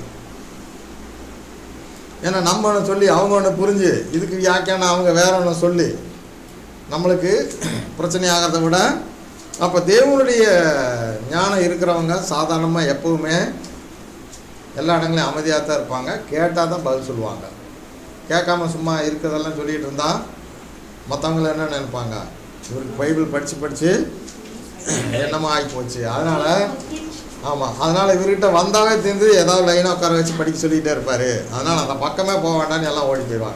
ஏன்னா நம்ம ஒன்று சொல்லி அவங்க ஒன்று புரிஞ்சு இதுக்கு வியாக்கியானம் அவங்க வேற ஒன்று சொல்லி நம்மளுக்கு பிரச்சனை ஆகிறத விட அப்போ தேவனுடைய ஞானம் இருக்கிறவங்க சாதாரணமாக எப்பவுமே எல்லா இடங்களையும் அமைதியாக தான் இருப்பாங்க கேட்டால் தான் பதில் சொல்லுவாங்க கேட்காம சும்மா இருக்கிறதெல்லாம் சொல்லிட்டு இருந்தா மற்றவங்கள என்ன நினைப்பாங்க இவருக்கு பைபிள் படித்து படித்து என்னமோ ஆகி போச்சு அதனால் ஆமாம் அதனால் இவர்கிட்ட வந்தாவே தெரிந்து ஏதாவது லைனாக உட்கார வச்சு படிக்க சொல்லிகிட்டே இருப்பார் அதனால் அந்த பக்கமே போக வேண்டாம்னு எல்லாம் ஓடி போயிடுவாங்க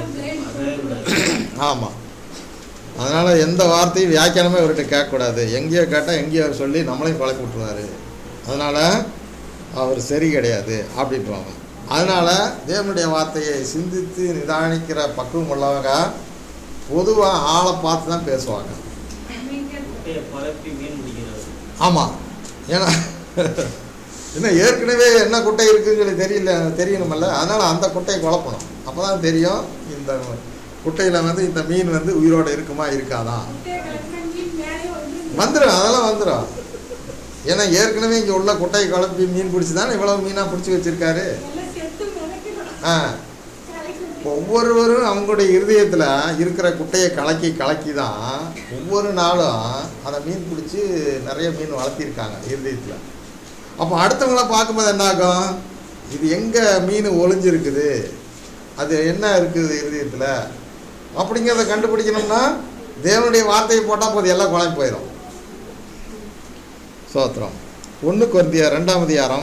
ஆமாம் அதனால் எந்த வார்த்தையும் வியாக்கியானமே இவர்கிட்ட கேட்கக்கூடாது எங்கேயோ கேட்டால் எங்கேயோ சொல்லி நம்மளையும் குழப்பி விட்ருவாரு அதனால் அவர் சரி கிடையாது அப்படின்ட்டுவாங்க அதனால் தேவனுடைய வார்த்தையை சிந்தித்து நிதானிக்கிற பக்குவம் உள்ளவங்க பொதுவாக ஆளை பார்த்து தான் பேசுவாங்க குட்டையை குழப்பி மீன் பிடிக்கிறது ஆமாம் ஏன்னா என்ன ஏற்கனவே என்ன குட்டை இருக்குன்னு சொல்லி தெரியல தெரியணுமல்ல அதனால் அந்த குட்டையை குழப்பணும் அப்போ தான் தெரியும் இந்த குட்டையில் வந்து இந்த மீன் வந்து உயிரோடு இருக்குமா இருக்காதா வந்துடும் அதெல்லாம் வந்துடும் ஏன்னா ஏற்கனவே இங்கே உள்ள குட்டையை குழப்பி மீன் பிடிச்சி தானே இவ்வளோ மீனாக பிடிச்சி வச்சுருக்காரு ஆ ஒவ்வொருவரும் அவங்களுடைய இருதயத்தில் இருக்கிற குட்டையை கலக்கி கலக்கி தான் ஒவ்வொரு நாளும் அதை மீன் பிடிச்சி நிறைய மீன் வளர்த்திருக்காங்க இருதயத்தில் அப்போ அடுத்தவங்கள பார்க்கும்போது என்ன ஆகும் இது எங்கே மீன் ஒளிஞ்சிருக்குது அது என்ன இருக்குது இருதயத்தில் அப்படிங்கிறத கண்டுபிடிக்கணும்னா தேவனுடைய வார்த்தையை போட்டால் போது எல்லாம் குழம்பு போயிடும் சோத்திரம் ஒன்று கொருந்தியா ரெண்டாம் அதிகாரம்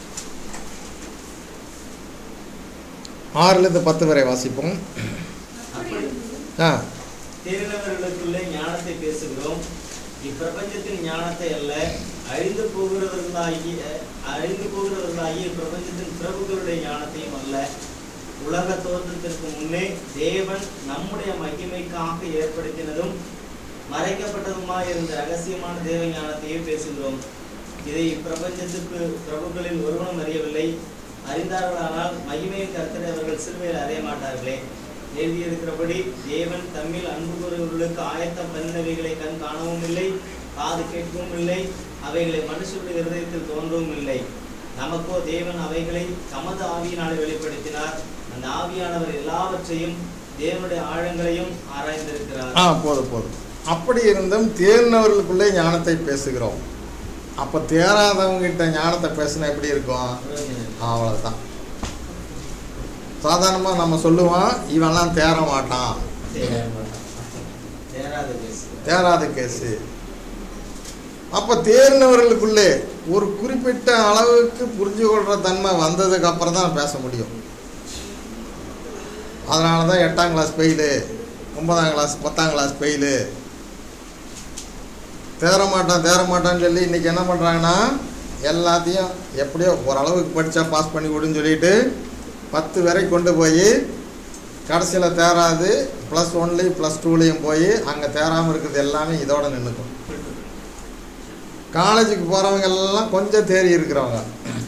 ஆறுலேருந்து பத்து வரை வாசிப்போம் அப்படி ஆ தேறினவர்களுக்குள்ளே ஞானத்தை பேசுகிறோம் இப்பிரபஞ்சத்தின் ஞானத்தை அல்ல அழிந்து போகிறவர்களாகிய அழிந்து போகிறவர்களாகிய பிரபஞ்சத்தின் பிரபுக்களுடைய ஞானத்தையும் அல்ல உலக தோற்றத்திற்கு முன்னே தேவன் நம்முடைய மகிமைக்காக ஏற்படுத்தினதும் மறைக்கப்பட்டதுமாய் இருந்த ரகசியமான தேவ ஞானத்தையே பேசுகிறோம் இதை இப்பிரபஞ்சத்துக்கு பிரபுக்களில் ஒருவனும் அறியவில்லை அறிந்தார்களானால் மகிமையை கர்த்தரை அவர்கள் சிறுவையில் அறிய மாட்டார்களே எழுதியிருக்கிறபடி தேவன் தம்மில் அன்பு கூறுவர்களுக்கு ஆயத்தம் பண்ணினவைகளை கண் காணவும் இல்லை காது கேட்கவும் இல்லை அவைகளை மனுஷருடைய இருதயத்தில் தோன்றவும் இல்லை நமக்கோ தேவன் அவைகளை தமது ஆவியினாலே வெளிப்படுத்தினார் அந்த ஆவியானவர் எல்லாவற்றையும் தேவனுடைய ஆழங்களையும் ஆராய்ந்திருக்கிறார் ஆ போதும் போதும் அப்படி இருந்தும் தேர்ந்தவர்களுக்குள்ளே ஞானத்தை பேசுகிறோம் அப்போ தேராதவங்ககிட்ட ஞானத்தை பேசினா எப்படி இருக்கும் அவ்வளோதான் சாதாரணமாக நம்ம சொல்லுவோம் இவன்லாம் தேற மாட்டான் தேராத பேசு தேராத கேஸு அப்போ தேர்ந்தவர்களுக்குள்ளே ஒரு குறிப்பிட்ட அளவுக்கு புரிஞ்சு கொள்கிற தன்மை வந்ததுக்கு அப்புறம் தான் பேச முடியும் அதனால தான் எட்டாம் கிளாஸ் ஃபெயிலு ஒன்பதாம் கிளாஸ் பத்தாம் கிளாஸ் ஃபெயிலு தேற மாட்டான் தேற மாட்டான்னு சொல்லி இன்றைக்கி என்ன பண்ணுறாங்கன்னா எல்லாத்தையும் எப்படியோ ஓரளவுக்கு படித்தா பாஸ் பண்ணி விடுன்னு சொல்லிட்டு பத்து வரை கொண்டு போய் கடைசியில் தேராது ப்ளஸ் ஒன்லேயும் ப்ளஸ் டூலேயும் போய் அங்கே தேராமல் இருக்கிறது எல்லாமே இதோட நின்றுக்கும் காலேஜுக்கு போகிறவங்க எல்லாம் கொஞ்சம் தேறி இருக்கிறவங்க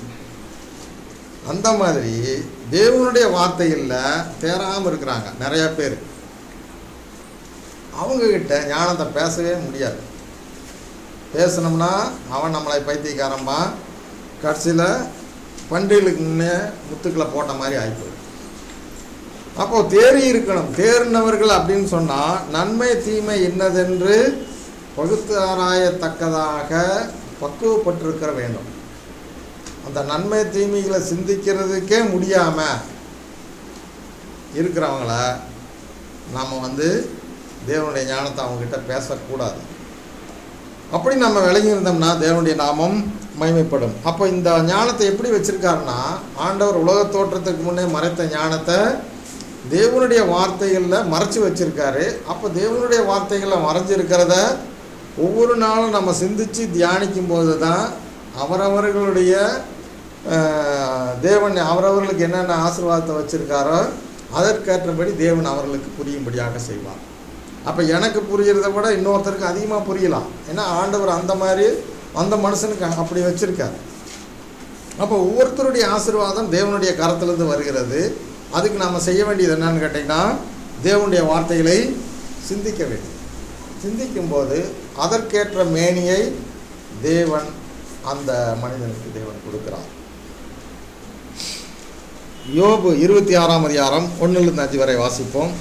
அந்த மாதிரி தேவனுடைய வார்த்தைகளில் தேராமல் இருக்கிறாங்க நிறையா பேர் அவங்கக்கிட்ட ஞானத்தை பேசவே முடியாது பேசினோம்னா அவன் நம்மளை பைத்தியக்காரம்பா கடைசியில் பண்டிகளுக்கு முன்னே முத்துக்களை போட்ட மாதிரி ஆகிப்போம் அப்போது தேறி இருக்கணும் தேறினவர்கள் அப்படின்னு சொன்னால் நன்மை தீமை என்னதென்று பகுத்து ஆராயத்தக்கதாக பக்குவப்பட்டிருக்கிற வேண்டும் அந்த நன்மை தீமைகளை சிந்திக்கிறதுக்கே முடியாமல் இருக்கிறவங்கள நம்ம வந்து தேவனுடைய ஞானத்தை அவங்ககிட்ட பேசக்கூடாது அப்படி நம்ம விளங்கி இருந்தோம்னா தேவனுடைய நாமம் மகிமைப்படும் அப்போ இந்த ஞானத்தை எப்படி வச்சுருக்காருன்னா ஆண்டவர் உலக தோற்றத்துக்கு முன்னே மறைத்த ஞானத்தை தேவனுடைய வார்த்தைகளில் மறைச்சி வச்சுருக்காரு அப்போ தேவனுடைய வார்த்தைகளில் மறைஞ்சிருக்கிறத ஒவ்வொரு நாளும் நம்ம சிந்தித்து தியானிக்கும் போது தான் அவரவர்களுடைய அஹ், தேவன் அவரவர்களுக்கு என்னென்ன ஆசீர்வாதத்தை வச்சுருக்காரோ அதற்கேற்றபடி தேவன் அவர்களுக்கு புரியும்படியாக செய்வார் அப்போ எனக்கு புரிகிறத விட இன்னொருத்தருக்கு அதிகமாக புரியலாம் ஏன்னா ஆண்டவர் அந்த மாதிரி அந்த மனுஷனுக்கு அப்படி வச்சுருக்கார் அப்போ ஒவ்வொருத்தருடைய ஆசீர்வாதம் தேவனுடைய கரத்திலிருந்து வருகிறது அதுக்கு நாம் செய்ய வேண்டியது என்னன்னு கேட்டிங்கன்னா தேவனுடைய வார்த்தைகளை சிந்திக்க வேண்டும் சிந்திக்கும்போது அதற்கேற்ற மேனியை தேவன் அந்த மனிதனுக்கு தேவன் கொடுக்கிறார் யோபு இருபத்தி ஆறாம் அதிகாரம் ஒன்றிலிருந்து அஞ்சு வரை வாசிப்போம்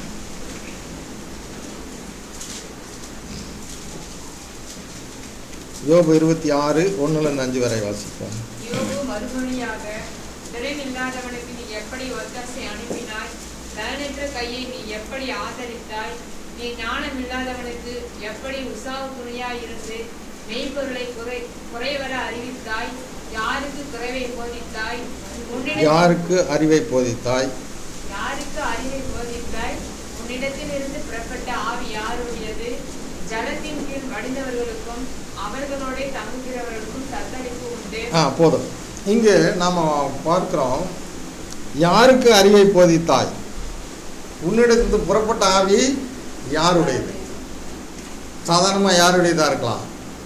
யோபு இருபத்தி ஆறு ஒன்றிலிருந்து அஞ்சு வரை வாசிப்போம் யோபு மறுமொழியாக திறனில்லாதவனுக்கு நீ எப்படி ஒத்தாசை அனுப்பினாய் பலனற்ற கையை நீ எப்படி ஆதரித்தாய் நீ ஞானமில்லாதவனுக்கு எப்படி உசாவு துணையாய் இருந்து மெய்ப்பொருளை குறை குறைவர அறிவித்தாய் யாருக்கு குறைவை போதித்தாய் உன்னிடம் யாருக்கு அறிவை போதித்தாய் யாருக்கு அறிவை போதித்தாய் உன்னிடத்திலிருந்து புறப்பட்ட ஆவி யாருடையது ஜலத்தின் கீழ் மடிந்தவர்களுக்கும் அவர்களோட தங்குகிறவர்களுக்கும் தத்தளிப்பு உண்டு ஆ போதும் இங்கே நாம் பார்க்கிறோம் யாருக்கு அறிவை போதித்தாய் உன்னிடத்து புறப்பட்ட ஆவி யாருடையது சாதாரணமாக யாருடையதாக இருக்கலாம்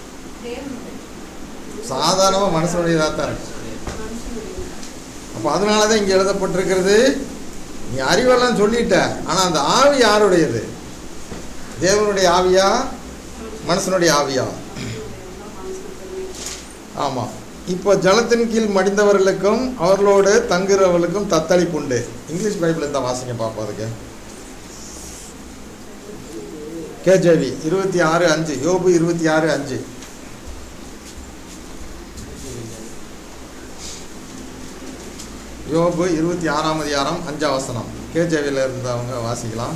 சாதாரணமாக மனுஷனுடையதாக தான் இருக்கும் அப்போ அதனால தான் இங்கே எழுதப்பட்டிருக்கிறது நீ அறிவெல்லாம் சொல்லிட்ட ஆனால் அந்த ஆவி யாருடையது தேவனுடைய ஆவியா மனுஷனுடைய ஆவியா ஆமாம் இப்போ ஜலத்தின் கீழ் மடிந்தவர்களுக்கும் அவர்களோடு தங்குறவர்களுக்கும் தத்தளிப்பு உண்டு இங்கிலீஷ் பைபிள் இருந்தால் வாசிங்க பார்ப்போம் அதுக்கு கேஜேவி இருபத்தி ஆறு அஞ்சு யோபு இருபத்தி ஆறு அஞ்சு யோபு இருபத்தி ஆறாம் அதிகாரம் அஞ்சாம் வசனம் கேஜேவியில் இருந்தவங்க வாசிக்கலாம்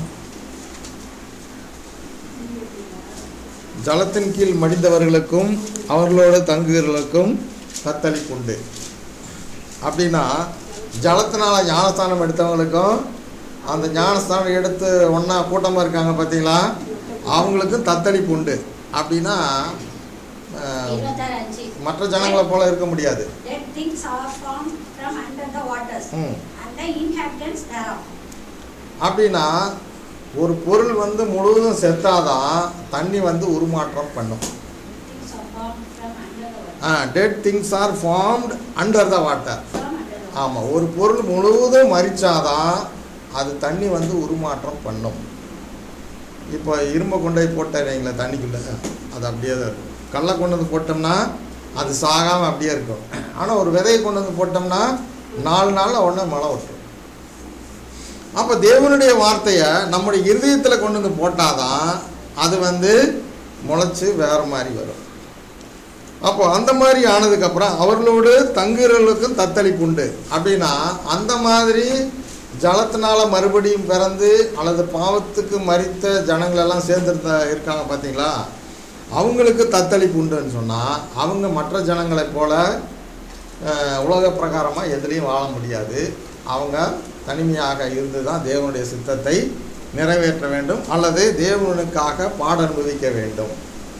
ஜலத்தின் கீழ் மடிந்தவர்களுக்கும் அவர்களோடு தங்குகிறவர்களுக்கும் தத்தளிப்புண்டு அப்படின்னா ஜலத்தினால ஞானஸ்தானம் எடுத்தவங்களுக்கும் அந்த ஞானஸ்தானம் எடுத்து ஒன்றா கூட்டமாக இருக்காங்க பார்த்தீங்களா அவங்களுக்கும் தத்தளிப்பு உண்டு அப்படின்னா அஹ், இருபத்தாறு அஞ்சு மற்ற ஜனங்களை போல இருக்க முடியாது Dead things are formed from under the waters, ம் and the inhabitants thereof. அப்படின்னா ஒரு பொருள் வந்து முழுவதும் செத்தாதான் தண்ணி வந்து உருமாற்றம் பண்ணும் Things are formed from under the water. Ah dead things are formed under the water From under the water. ஆமாம் ஒரு பொருள் முழுவதும் மறிச்சாதான் அது தண்ணி வந்து உருமாற்றம் பண்ணும் இப்போ இரும்பை கொண்டு போய் போட்டேன் வைங்களேன் தண்ணிக்குள்ளே அது அப்படியே தான் இருக்கும் கடலை கொண்டு வந்து போட்டோம்னா அது சாகாமல் அப்படியே இருக்கும் ஆனால் ஒரு விதையை கொண்டு வந்து போட்டோம்னா நாலு நாளில் உடனே மழை விட்டுரும் அப்போ தேவனுடைய வார்த்தையை நம்முடைய இருதயத்தில் கொண்டு வந்து போட்டாதான் அது வந்து முளைச்சி வேறு மாதிரி வரும் அப்போ அந்த மாதிரி ஆனதுக்கப்புறம் அவர்களோடு தங்குறவர்களுக்கும் தத்தளிப்பு உண்டு அப்படின்னா அந்த மாதிரி ஜலத்தினால மறுபடியும் பிறந்து அல்லது பாவத்துக்கு மறித்த ஜனங்களெல்லாம் சேர்ந்துருந்த இருக்காங்க பார்த்தீங்களா அவங்களுக்கு தத்தளிப்பு உண்டுன்னு சொன்னால் அவங்க மற்ற ஜனங்களைப் போல அஹ், உலக பிரகாரமாக எதுலேயும் வாழ முடியாது அவங்க தனிமையாக இருந்து தான் தேவனுடைய சித்தத்தை நிறைவேற்ற வேண்டும் அல்லது தேவனுக்காக பாட அனுபவிக்க வேண்டும்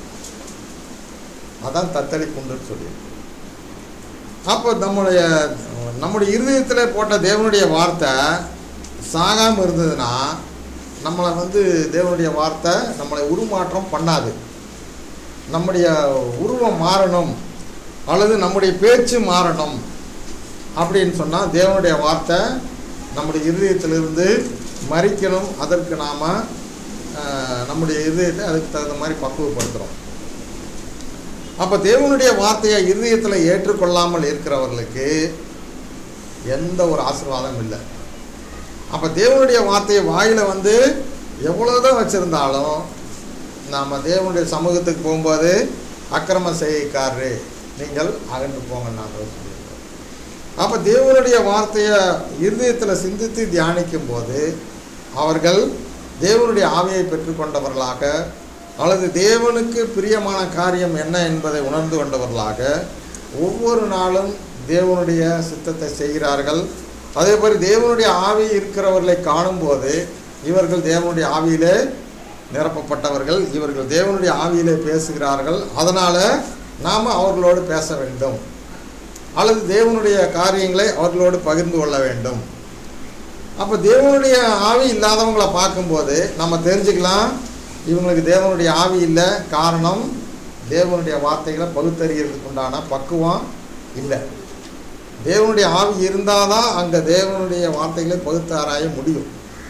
அதான் தத்தளிப்புண்டுன்னு சொல்லி அப்போ நம்முடைய நம்முடைய இருதயத்தில் போட்ட தேவனுடைய வார்த்தை சாகாமல் இருந்ததுன்னா நம்மளை வந்து தேவனுடைய வார்த்தை நம்மளை உருமாற்றம் பண்ணாது நம்முடைய உருவம் மாறணும் அல்லது நம்முடைய பேச்சு மாறணும் அப்படின்னு சொன்னால் தேவனுடைய வார்த்தை நம்முடைய இருதயத்திலிருந்து மறிக்கணும் அதற்கு நாம் நம்முடைய இருதயத்தை அதுக்கு தகுந்த மாதிரி பக்குவப்படுத்துகிறோம் அப்போ தேவனுடைய வார்த்தையை இருதயத்தில் ஏற்றுக்கொள்ளாமல் இருக்கிறவர்களுக்கு எந்த ஒரு ஆசீர்வாதம் இல்லை அப்போ தேவனுடைய வார்த்தையை வாயில் வந்து எவ்வளோதான் வச்சுருந்தாலும் நாம் தேவனுடைய சமூகத்துக்கு போகும்போது அக்கிரம செய்கைக்காரரு நீங்கள் அகன்று போங்க நாங்கள் சொல்லியிருக்கோம் அப்போ தேவனுடைய வார்த்தையை இருதயத்தில் சிந்தித்து தியானிக்கும் போது அவர்கள் தேவனுடைய ஆவியை பெற்றுக்கொண்டவர்களாக அல்லது தேவனுக்கு பிரியமான காரியம் என்ன என்பதை உணர்ந்து கொண்டவர்களாக ஒவ்வொரு நாளும் தேவனுடைய சித்தத்தை செய்கிறார்கள் அதே மாதிரி தேவனுடைய ஆவி இருக்கிறவர்களை காணும்போது இவர்கள் தேவனுடைய ஆவியிலே நிரப்பப்பட்டவர்கள் இவர்கள் தேவனுடைய ஆவியிலே பேசுகிறார்கள் அதனால் நாம் அவர்களோடு பேச வேண்டும் அல்லது தேவனுடைய காரியங்களை அவர்களோடு பகிர்ந்து கொள்ள வேண்டும் அப்போ தேவனுடைய ஆவி இல்லாதவங்களை பார்க்கும்போது நம்ம தெரிஞ்சுக்கலாம் இவங்களுக்கு தேவனுடைய ஆவி இல்லை காரணம் தேவனுடைய வார்த்தைகளை பகுத்தறிகிறதுக்கு உண்டான பக்குவம் இல்லை தேவனுடைய ஆவி இருந்தால் தான் அங்கே தேவனுடைய வார்த்தைகளை பகுத்து ஆராய முடியும்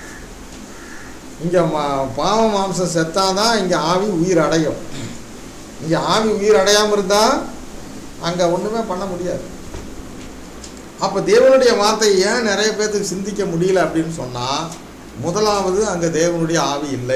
இங்கே மா பாவ மாம்சம் செத்தாதான் இங்கே ஆவி உயிர் அடையும் இங்கே ஆவி உயிர் அடையாமல் இருந்தால் அங்கே ஒன்றுமே பண்ண முடியாது அப்போ தேவனுடைய வார்த்தை ஏன் நிறைய பேர்த்துக்கு சிந்திக்க முடியல அப்படின்னு சொன்னால் முதலாவது அங்கே தேவனுடைய ஆவி இல்லை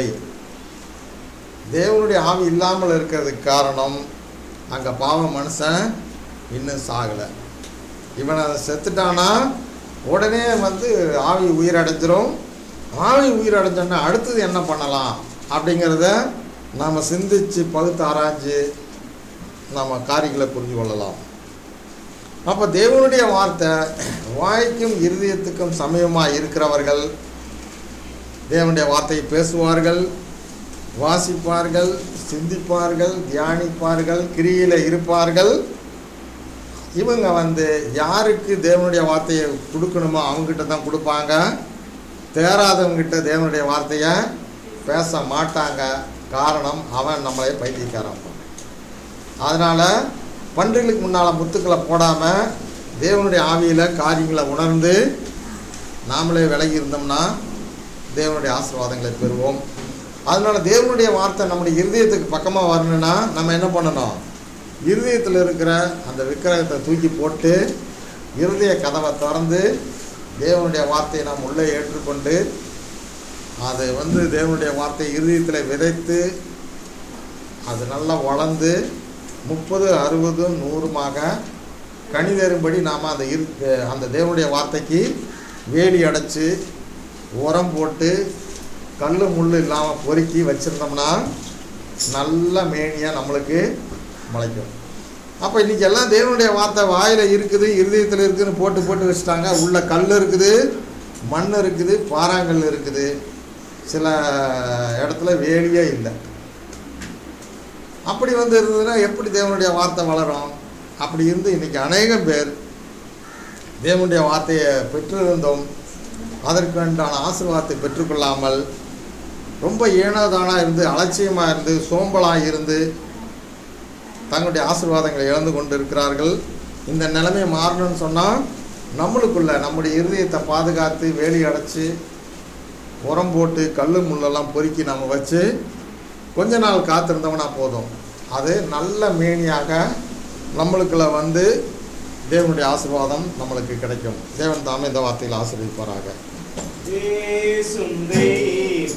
தேவனுடைய ஆவி இல்லாமல் இருக்கிறதுக்கு காரணம் அங்கே பாவ மனுஷன் இன்னும் சாகலை இவனை செத்துட்டானா உடனே வந்து ஆவி உயிரடைஞ்சிரும் ஆவி உயிரடைஞ்சோன்னா அடுத்தது என்ன பண்ணலாம் அப்படிங்கிறத நாம் சிந்தித்து பகுத்து ஆராய்ஞ்சு நம்ம காரியங்களை புரிஞ்சு கொள்ளலாம் அப்போ தேவனுடைய வார்த்தை வாய்க்கும் இருதயத்துக்கும் சமயமாக இருக்கிறவர்கள் தேவனுடைய வார்த்தையை பேசுவார்கள் வாசிப்பார்கள் சிந்திப்பார்கள் தியானிப்பார்கள் கிரியில் இருப்பார்கள் இவங்க வந்து யாருக்கு தேவனுடைய வார்த்தையை கொடுக்கணுமோ அவங்ககிட்ட தான் கொடுப்பாங்க தேராதவங்ககிட்ட தேவனுடைய வார்த்தையை பேச மாட்டாங்க காரணம் அவன் நம்மளை பைத்தியக்காரன் அதனால் பன்றிகளுக்கு முன்னால் முத்துக்களை போடாமல் தேவனுடைய ஆவியில் காரியங்களை உணர்ந்து நாமளே விலகி இருந்தோம்னா தேவனுடைய ஆசீர்வாதங்களை பெறுவோம் அதனால் தேவனுடைய வார்த்தை நம்முடைய இருதயத்துக்கு பக்கமாக வரணும்னா நம்ம என்ன பண்ணணும் இருதயத்தில் இருக்கிற அந்த விக்கிரகத்தை தூக்கி போட்டு இருதய கதவை திறந்து தேவனுடைய வார்த்தையை நாம் உள்ளே ஏற்றுக்கொண்டு அது வந்து தேவனுடைய வார்த்தை இருதயத்தில் விதைத்து அது நல்லா வளர்ந்து முப்பது அறுபது நூறுமாக கனி தரும்படி நாம் அந்த இரு அந்த தேவனுடைய வார்த்தைக்கு வேலி அடைச்சி உரம் போட்டு கல் முள் இல்லாமல் பொறுக்கி வச்சுருந்தோம்னா நல்ல மேனியாக நம்மளுக்கு முளைக்கும் அப்போ இன்றைக்கி எல்லாம் தேவனுடைய வார்த்தை வாயில் இருக்குது இருதயத்தில் இருக்குதுன்னு போட்டு போட்டு வச்சுட்டாங்க உள்ள கல் இருக்குது மண் இருக்குது பாறாங்கல் இருக்குது சில இடத்துல வேலியே இல்லை அப்படி வந்து இருந்ததுன்னா எப்படி தேவனுடைய வார்த்தை வளரும் அப்படி இருந்து இன்றைக்கி அநேகம் பேர் தேவனுடைய வார்த்தையை பெற்றிருந்தோம் அதற்கு உண்டான ஆசீர்வாதத்தை பெற்றுக்கொள்ளாமல் ரொம்ப ஏனோதானாக இருந்து அலட்சியமாக இருந்து சோம்பலாக இருந்து தங்களுடைய ஆசீர்வாதங்களை இழந்து கொண்டு இருக்கிறார்கள் இந்த நிலைமை மாறணும்னு சொன்னால் நம்மளுக்குள்ள நம்முடைய இருதயத்தை பாதுகாத்து வேலி அடைச்சி உரம் போட்டு கல் முள்ளெல்லாம் பொறுக்கி நம்ம வச்சு கொஞ்ச நாள் காத்திருந்தோம்னா போதும் அது நல்ல மேனியாக நம்மளுக்குள்ள வந்து தேவனுடைய ஆசீர்வாதம் நம்மளுக்கு கிடைக்கும் தேவன் தாமே இந்த வார்த்தையில் ஆசீர்வதிப்பாராக பேசும் தெய்வம்